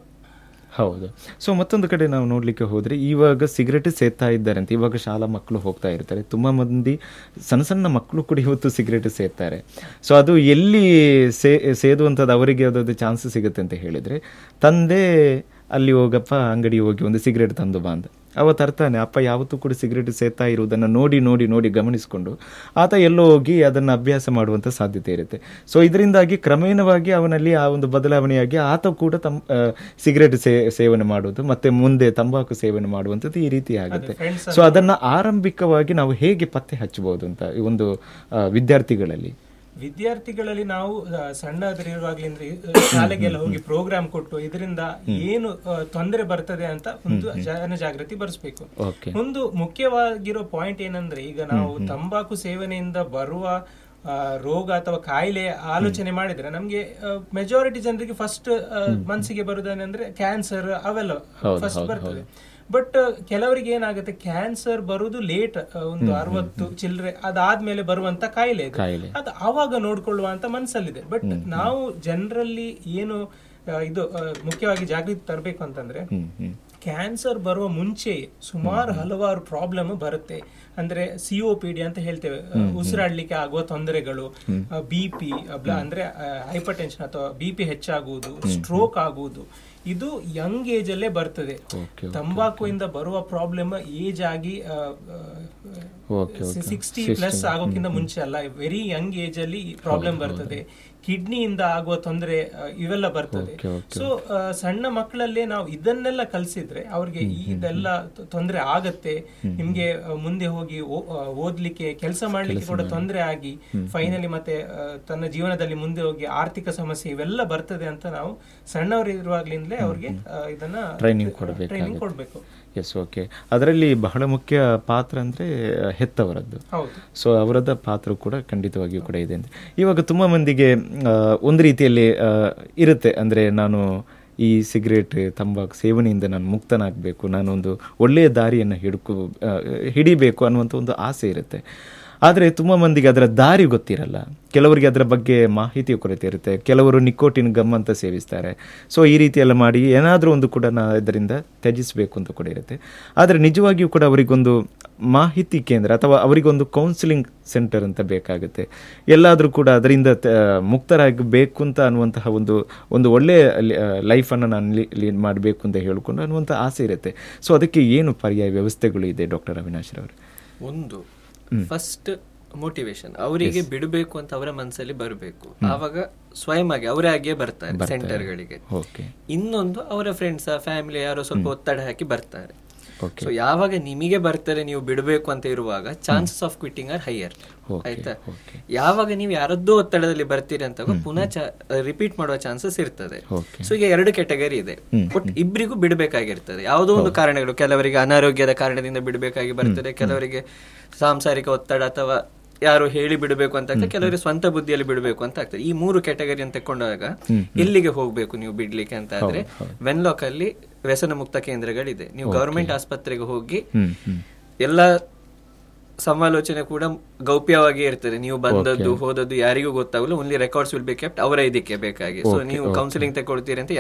ಹೌದು ಸೊ ಮತ್ತೊಂದು ಕಡೆ ನಾವು ನೋಡಲಿಕ್ಕೆ ಹೋದರೆ ಇವಾಗ ಸಿಗರೇಟ್ ಸೇದ್ತಾ ಇದ್ದಾರೆ ಅಂತ ಇವಾಗ ಶಾಲಾ ಮಕ್ಕಳು ಹೋಗ್ತಾ ಇರ್ತಾರೆ ತುಂಬ ಮಂದಿ ಸಣ್ಣ ಸಣ್ಣ ಮಕ್ಕಳು ಕೂಡ ಇವತ್ತು ಸಿಗರೇಟ್ ಸೇದ್ತಾರೆ ಸೊ ಅದು ಎಲ್ಲಿ ಸೇ ಸೇದುವಂಥದ್ದು ಅವರಿಗೆ ಯಾವುದಾದ್ರು ಚಾನ್ಸ್ ಸಿಗುತ್ತೆ ಅಂತ ಹೇಳಿದರೆ ತಂದೆ ಅಲ್ಲಿ ಹೋಗಪ್ಪ ಅಂಗಡಿ ಹೋಗಿ ಒಂದು ಸಿಗರೇಟ್ ತಂದು ಬಾ ಅಂತ ಅವ ತರ್ತಾನೆ ಅಪ್ಪ ಯಾವತ್ತೂ ಕೂಡ ಸಿಗರೇಟ್ ಸೇತಾ ಇರುವುದನ್ನು ನೋಡಿ ನೋಡಿ ನೋಡಿ ಗಮನಿಸಿಕೊಂಡು ಆತ ಎಲ್ಲೋ ಹೋಗಿ ಅದನ್ನು ಅಭ್ಯಾಸ ಮಾಡುವಂಥ ಸಾಧ್ಯತೆ ಇರುತ್ತೆ ಸೊ ಇದರಿಂದಾಗಿ ಕ್ರಮೇಣವಾಗಿ ಅವನಲ್ಲಿ ಆ ಒಂದು ಬದಲಾವಣೆಯಾಗಿ ಆತ ಕೂಡ ತಮ್ ಆ, ಸಿಗರೇಟ್ ಸೇ ಸೇವನೆ ಮಾಡುವುದು ಮತ್ತೆ ಮುಂದೆ ತಂಬಾಕು ಸೇವನೆ ಮಾಡುವಂಥದ್ದು ಈ ರೀತಿ ಆಗುತ್ತೆ ಸೊ ಅದನ್ನು ಆರಂಭಿಕವಾಗಿ ನಾವು ಹೇಗೆ ಪತ್ತೆ ಹಚ್ಚಬಹುದು ಅಂತ ಈ ಒಂದು ಆ, ವಿದ್ಯಾರ್ಥಿಗಳಲ್ಲಿ ವಿದ್ಯಾರ್ಥಿಗಳಲ್ಲಿ ನಾವು ಆ, ಸಣ್ಣದರಿರುವಾಗ್ಲಿಂದ ಶಾಲೆಗೆಲ್ಲ ಹೋಗಿ ಪ್ರೋಗ್ರಾಮ್ ಕೊಟ್ಟು ಇದರಿಂದ ಏನು ಆ, ತೊಂದರೆ ಬರ್ತದೆ ಅಂತ ಒಂದು ಜನಜಾಗೃತಿ ಬರೆಸ್ಬೇಕು ಓಕೆ ಒಂದು ಮುಖ್ಯವಾಗಿರೋ ಪಾಯಿಂಟ್ ಏನಂದ್ರೆ ಈಗ ನಾವು ತಂಬಾಕು ಸೇವನೆಯಿಂದ ಬರುವ ಆ, ರೋಗ ಅಥವಾ ಕಾಯಿಲೆ ಆಲೋಚನೆ ಮಾಡಿದ್ರೆ ನಮ್ಗೆ ಮೆಜಾರಿಟಿ ಜನರಿಗೆ ಫಸ್ಟ್ ಮನಸ್ಸಿಗೆ ಬರುದೇನೆಂದ್ರೆ ಕ್ಯಾನ್ಸರ್ ಅವೆಲ್ಲ ಫಸ್ಟ್ ಬರ್ತದೆ ಬಟ್ ಕೆಲವರಿಗೆ ಏನಾಗುತ್ತೆ ಕ್ಯಾನ್ಸರ್ ಬರುದು ಲೇಟ್ ಒಂದು ಅರವತ್ತು ಚಿಲ್ಲರೆ ಅದಾದ್ಮೇಲೆ ಬರುವಂತ ಕಾಯಿಲೆ ಇದು ಕಾಯಿಲೆ. ಅದು ಆವಾಗ ನೋಡ್ಕೊಳ್ಳುವ ಅಂತ ಮನಸ್ಸಲ್ಲಿದೆ ಬಟ್ ನಾವು ಜನರಲ್ಲಿ ಏನು ಆ, ಇದು ಆ, ಮುಖ್ಯವಾಗಿ ಜಾಗೃತಿ ತರಬೇಕು ಅಂತಂದ್ರೆ ಹ್ಮ್ ಹ್ಮ್ ಕ್ಯಾನ್ಸರ್ ಬರುವ ಮುಂಚೆ ಸುಮಾರು ಹಲವಾರು ಪ್ರಾಬ್ಲಮ್ ಬರುತ್ತೆ ಅಂದ್ರೆ ಸಿಒ ಪಿ ಡಿ ಅಂತ ಹೇಳ್ತೇವೆ ಆ, ಉಸಿರಾಡ್ಲಿಕ್ಕೆ ಆಗುವ ತೊಂದರೆಗಳು ಬಿ ಪಿ ಅಂದ್ರೆ ಹೈಪರ್ ಟೆನ್ಷನ್ ಅಥವಾ ಬಿ ಪಿ ಹೆಚ್ಚಾಗುವುದು ಸ್ಟ್ರೋಕ್ ಆಗುವುದು ಇದು ಯಂಗ್ ಏಜ್ ಅಲ್ಲೇ ಬರ್ತದೆ Okay, ತಂಬಾಕುವಿಂದ ಬರುವ ಪ್ರಾಬ್ಲಮ್ ಏಜ್ ಆಗಿ Okay, okay. ಸಿಕ್ಸ್ಟಿ ಪ್ಲಸ್ ಆಗೋಕ್ಕಿಂತ ಮುಂಚೆ ಅಲ್ಲ ವೆರಿ ಯಂಗ್ ಏಜ್ ಅಲ್ಲಿ ಪ್ರಾಬ್ಲಮ್ ಬರ್ತದೆ ಕಿಡ್ನಿಯಿಂದ ಆಗುವ ತೊಂದರೆ ಆ, ಇವೆಲ್ಲ ಬರ್ತದೆ Okay, okay. ಸೊ ಸಣ್ಣ ಮಕ್ಕಳಲ್ಲೇ ನಾವು ಇದನ್ನೆಲ್ಲ ಕಲಿಸಿದ್ರೆ ಅವ್ರಿಗೆ ಇದೆಲ್ಲ ತೊ- ತೊಂದರೆ ಆಗತ್ತೆ ನಿಮ್ಗೆ ಆ, ಮುಂದೆ ಹೋಗಿ ಓ- ಆ, ಓದ್ಲಿಕ್ಕೆ ಕೆಲಸ ಮಾಡ್ಲಿಕ್ಕೆ ಕೂಡ ತೊಂದರೆ ಆಗಿ ಫೈನಲಿ ಮತ್ತೆ ಆ, ತನ್ನ ಜೀವನದಲ್ಲಿ ಮುಂದೆ ಹೋಗಿ ಆರ್ಥಿಕ ಸಮಸ್ಯೆ ಇವೆಲ್ಲ ಬರ್ತದೆ ಅಂತ ನಾವು ಸಣ್ಣವರು ಇರುವಾಗ್ಲಿಂದಲೇ ಅವ್ರಿಗೆ ಆ, ಇದನ್ನ Training ಕೊಡ್ಬೇಕಾಗುತ್ತೆ. ಟ್ರೈನಿಂಗ್ ಕೊಡ್ಬೇಕು ಎಸ್ ಓಕೆ ಅದರಲ್ಲಿ ಬಹಳ ಮುಖ್ಯ ಪಾತ್ರ ಅಂದರೆ ಹೆತ್ತವರದ್ದು ಹೌದು ಸೊ ಅವರದ ಪಾತ್ರ ಕೂಡ ಖಂಡಿತವಾಗಿಯೂ ಕೂಡ ಇದೆ ಅಂತ ಇವಾಗ ತುಂಬ ಮಂದಿಗೆ ಆ, ಒಂದು ರೀತಿಯಲ್ಲಿ ಆ, ಇರುತ್ತೆ ಅಂದರೆ ನಾನು ಈ ಸಿಗರೇಟ್ ತಂಬಾಕು ಸೇವನೆಯಿಂದ ನಾನು ಮುಕ್ತನಾಗಬೇಕು ನಾನೊಂದು ಒಳ್ಳೆಯ ದಾರಿಯನ್ನು ಹಿಡ್ಕೊ ಆ, ಹಿಡಿಬೇಕು ಅನ್ನುವಂಥ ಒಂದು ಆಸೆ ಇರುತ್ತೆ ಆದರೆ ತುಂಬ ಮಂದಿಗೆ ಅದರ ದಾರಿ ಗೊತ್ತಿರಲ್ಲ ಕೆಲವರಿಗೆ ಅದರ ಬಗ್ಗೆ ಮಾಹಿತಿಯ ಕೊರತೆ ಇರುತ್ತೆ ಕೆಲವರು ನಿಕೋಟಿನ್ ಗಮ್ ಅಂತ ಸೇವಿಸ್ತಾರೆ ಸೊ ಈ ರೀತಿ ಎಲ್ಲ ಮಾಡಿ ಏನಾದರೂ ಒಂದು ಕೂಡ ನಾ ಇದರಿಂದ ತ್ಯಜಿಸಬೇಕು ಅಂತ ಕೂಡ ಇರುತ್ತೆ ಆದರೆ ನಿಜವಾಗಿಯೂ ಕೂಡ ಅವರಿಗೊಂದು ಮಾಹಿತಿ ಕೇಂದ್ರ ಅಥವಾ ಅವರಿಗೊಂದು ಕೌನ್ಸಿಲಿಂಗ್ ಸೆಂಟರ್ ಅಂತ ಬೇಕಾಗುತ್ತೆ ಎಲ್ಲಾದರೂ ಕೂಡ ಅದರಿಂದ ತ- ಮುಕ್ತರಾಗಬೇಕು ಅಂತ ಅನ್ನುವಂತಹ ಒಂದು ಒಂದು ಒಳ್ಳೆಯ ಲೈಫನ್ನು ನಾನು ಲೀಡ್ ಮಾಡಬೇಕು ಅಂತ ಹೇಳಿಕೊಂಡು ಅನ್ನುವಂಥ ಆಸೆ ಇರುತ್ತೆ ಸೊ ಅದಕ್ಕೆ ಏನು ಪರ್ಯಾಯ ವ್ಯವಸ್ಥೆಗಳು ಇದೆ ಡಾಕ್ಟರ್ ಅವಿನಾಶ್ ರವರು ಒಂದು ಫಸ್ಟ್ ಮೋಟಿವೇಶನ್ ಅವರಿಗೆ ಬಿಡಬೇಕು ಅಂತ ಅವರ ಮನಸ್ಸಲ್ಲಿ ಬರಬೇಕು ಆವಾಗ ಸ್ವಯಂ ಆಗಿ ಅವರೇ ಆಗಿಯೇ ಬರ್ತಾರೆ ಸೆಂಟರ್ಗಳಿಗೆ ಓಕೆ ಇನ್ನೊಂದು ಅವರ ಫ್ರೆಂಡ್ಸ್ ಫ್ಯಾಮಿಲಿ ಯಾರೋ ಸ್ವಲ್ಪ ಒತ್ತಡ ಹಾಕಿ ಬರ್ತಾರೆ Okay. ಸೊ ಯಾವಾಗ ನಿಮಗೆ ಬರ್ತಾರೆ ನೀವು ಬಿಡಬೇಕು ಅಂತ ಇರುವಾಗ chances of quitting are higher ಆಯ್ತಾ ಯಾವಾಗ ನೀವು ಯಾರದ್ದೋ ಒತ್ತಡದಲ್ಲಿ ಬರ್ತೀರಿ ಅಂತ ಪುನಃ ರಿಪೀಟ್ ಮಾಡುವ ಚಾನ್ಸಸ್ ಇರ್ತದೆ Okay. ಸೊ ಈಗ ಎರಡು ಕೆಟಗರಿ ಇದೆ ಬಟ್ ಇಬ್ಬರಿಗೂ ಬಿಡಬೇಕಾಗಿರ್ತದೆ ಯಾವುದೋ ಒಂದು ಕಾರಣಗಳು ಕೆಲವರಿಗೆ ಅನಾರೋಗ್ಯದ ಕಾರಣದಿಂದ ಬಿಡಬೇಕಾಗಿ ಬರ್ತದೆ ಕೆಲವರಿಗೆ ಸಾಂಸಾರಿಕ ಒತ್ತಡ ಅಥವಾ ಯಾರು ಹೇಳಿ ಬಿಡಬೇಕು ಅಂತ ಆಗ್ತದೆ ಕೆಲವರಿಗೆ ಸ್ವಂತ ಬುದ್ಧಿಯಲ್ಲಿ ಬಿಡಬೇಕು ಅಂತ ಆಗ್ತದೆ ಈ ಮೂರು ಕ್ಯಾಟಗರಿ ಅಂತ ತಕೊಂಡಾಗ ಎಲ್ಲಿಗೆ ಹೋಗ್ಬೇಕು ನೀವು ಬಿಡ್ಲಿಕ್ಕೆ ಅಂತ ಆದ್ರೆ ವೆನ್ಲಾಕ್ ಅಲ್ಲಿ ವ್ಯಸನ ಮುಕ್ತ ಕೇಂದ್ರಗಳಿದೆ ನೀವು ಗವರ್ಮೆಂಟ್ ಆಸ್ಪತ್ರೆಗೆ ಹೋಗಿ ಹ್ಮ್ ಹ್ಮ್ ಎಲ್ಲ ಸಮಾಲೋಚನೆ ಕೂಡ ಗೌಪ್ಯವಾಗಿ ಇರ್ತದೆ ನೀವು ಬಂದದ್ದು ಹೋದದ್ದು ಯಾರಿಗೂ ಗೊತ್ತಾಗಲ್ಲ only records will be kept ಅವರ ಇದಕ್ಕೆ ಬೇಕಾಗಿ ಸೊ ನೀವು ಕೌನ್ಸಿಲಿಂಗ್ ತಗೊಳ್ತೀರಿ ಅಂತ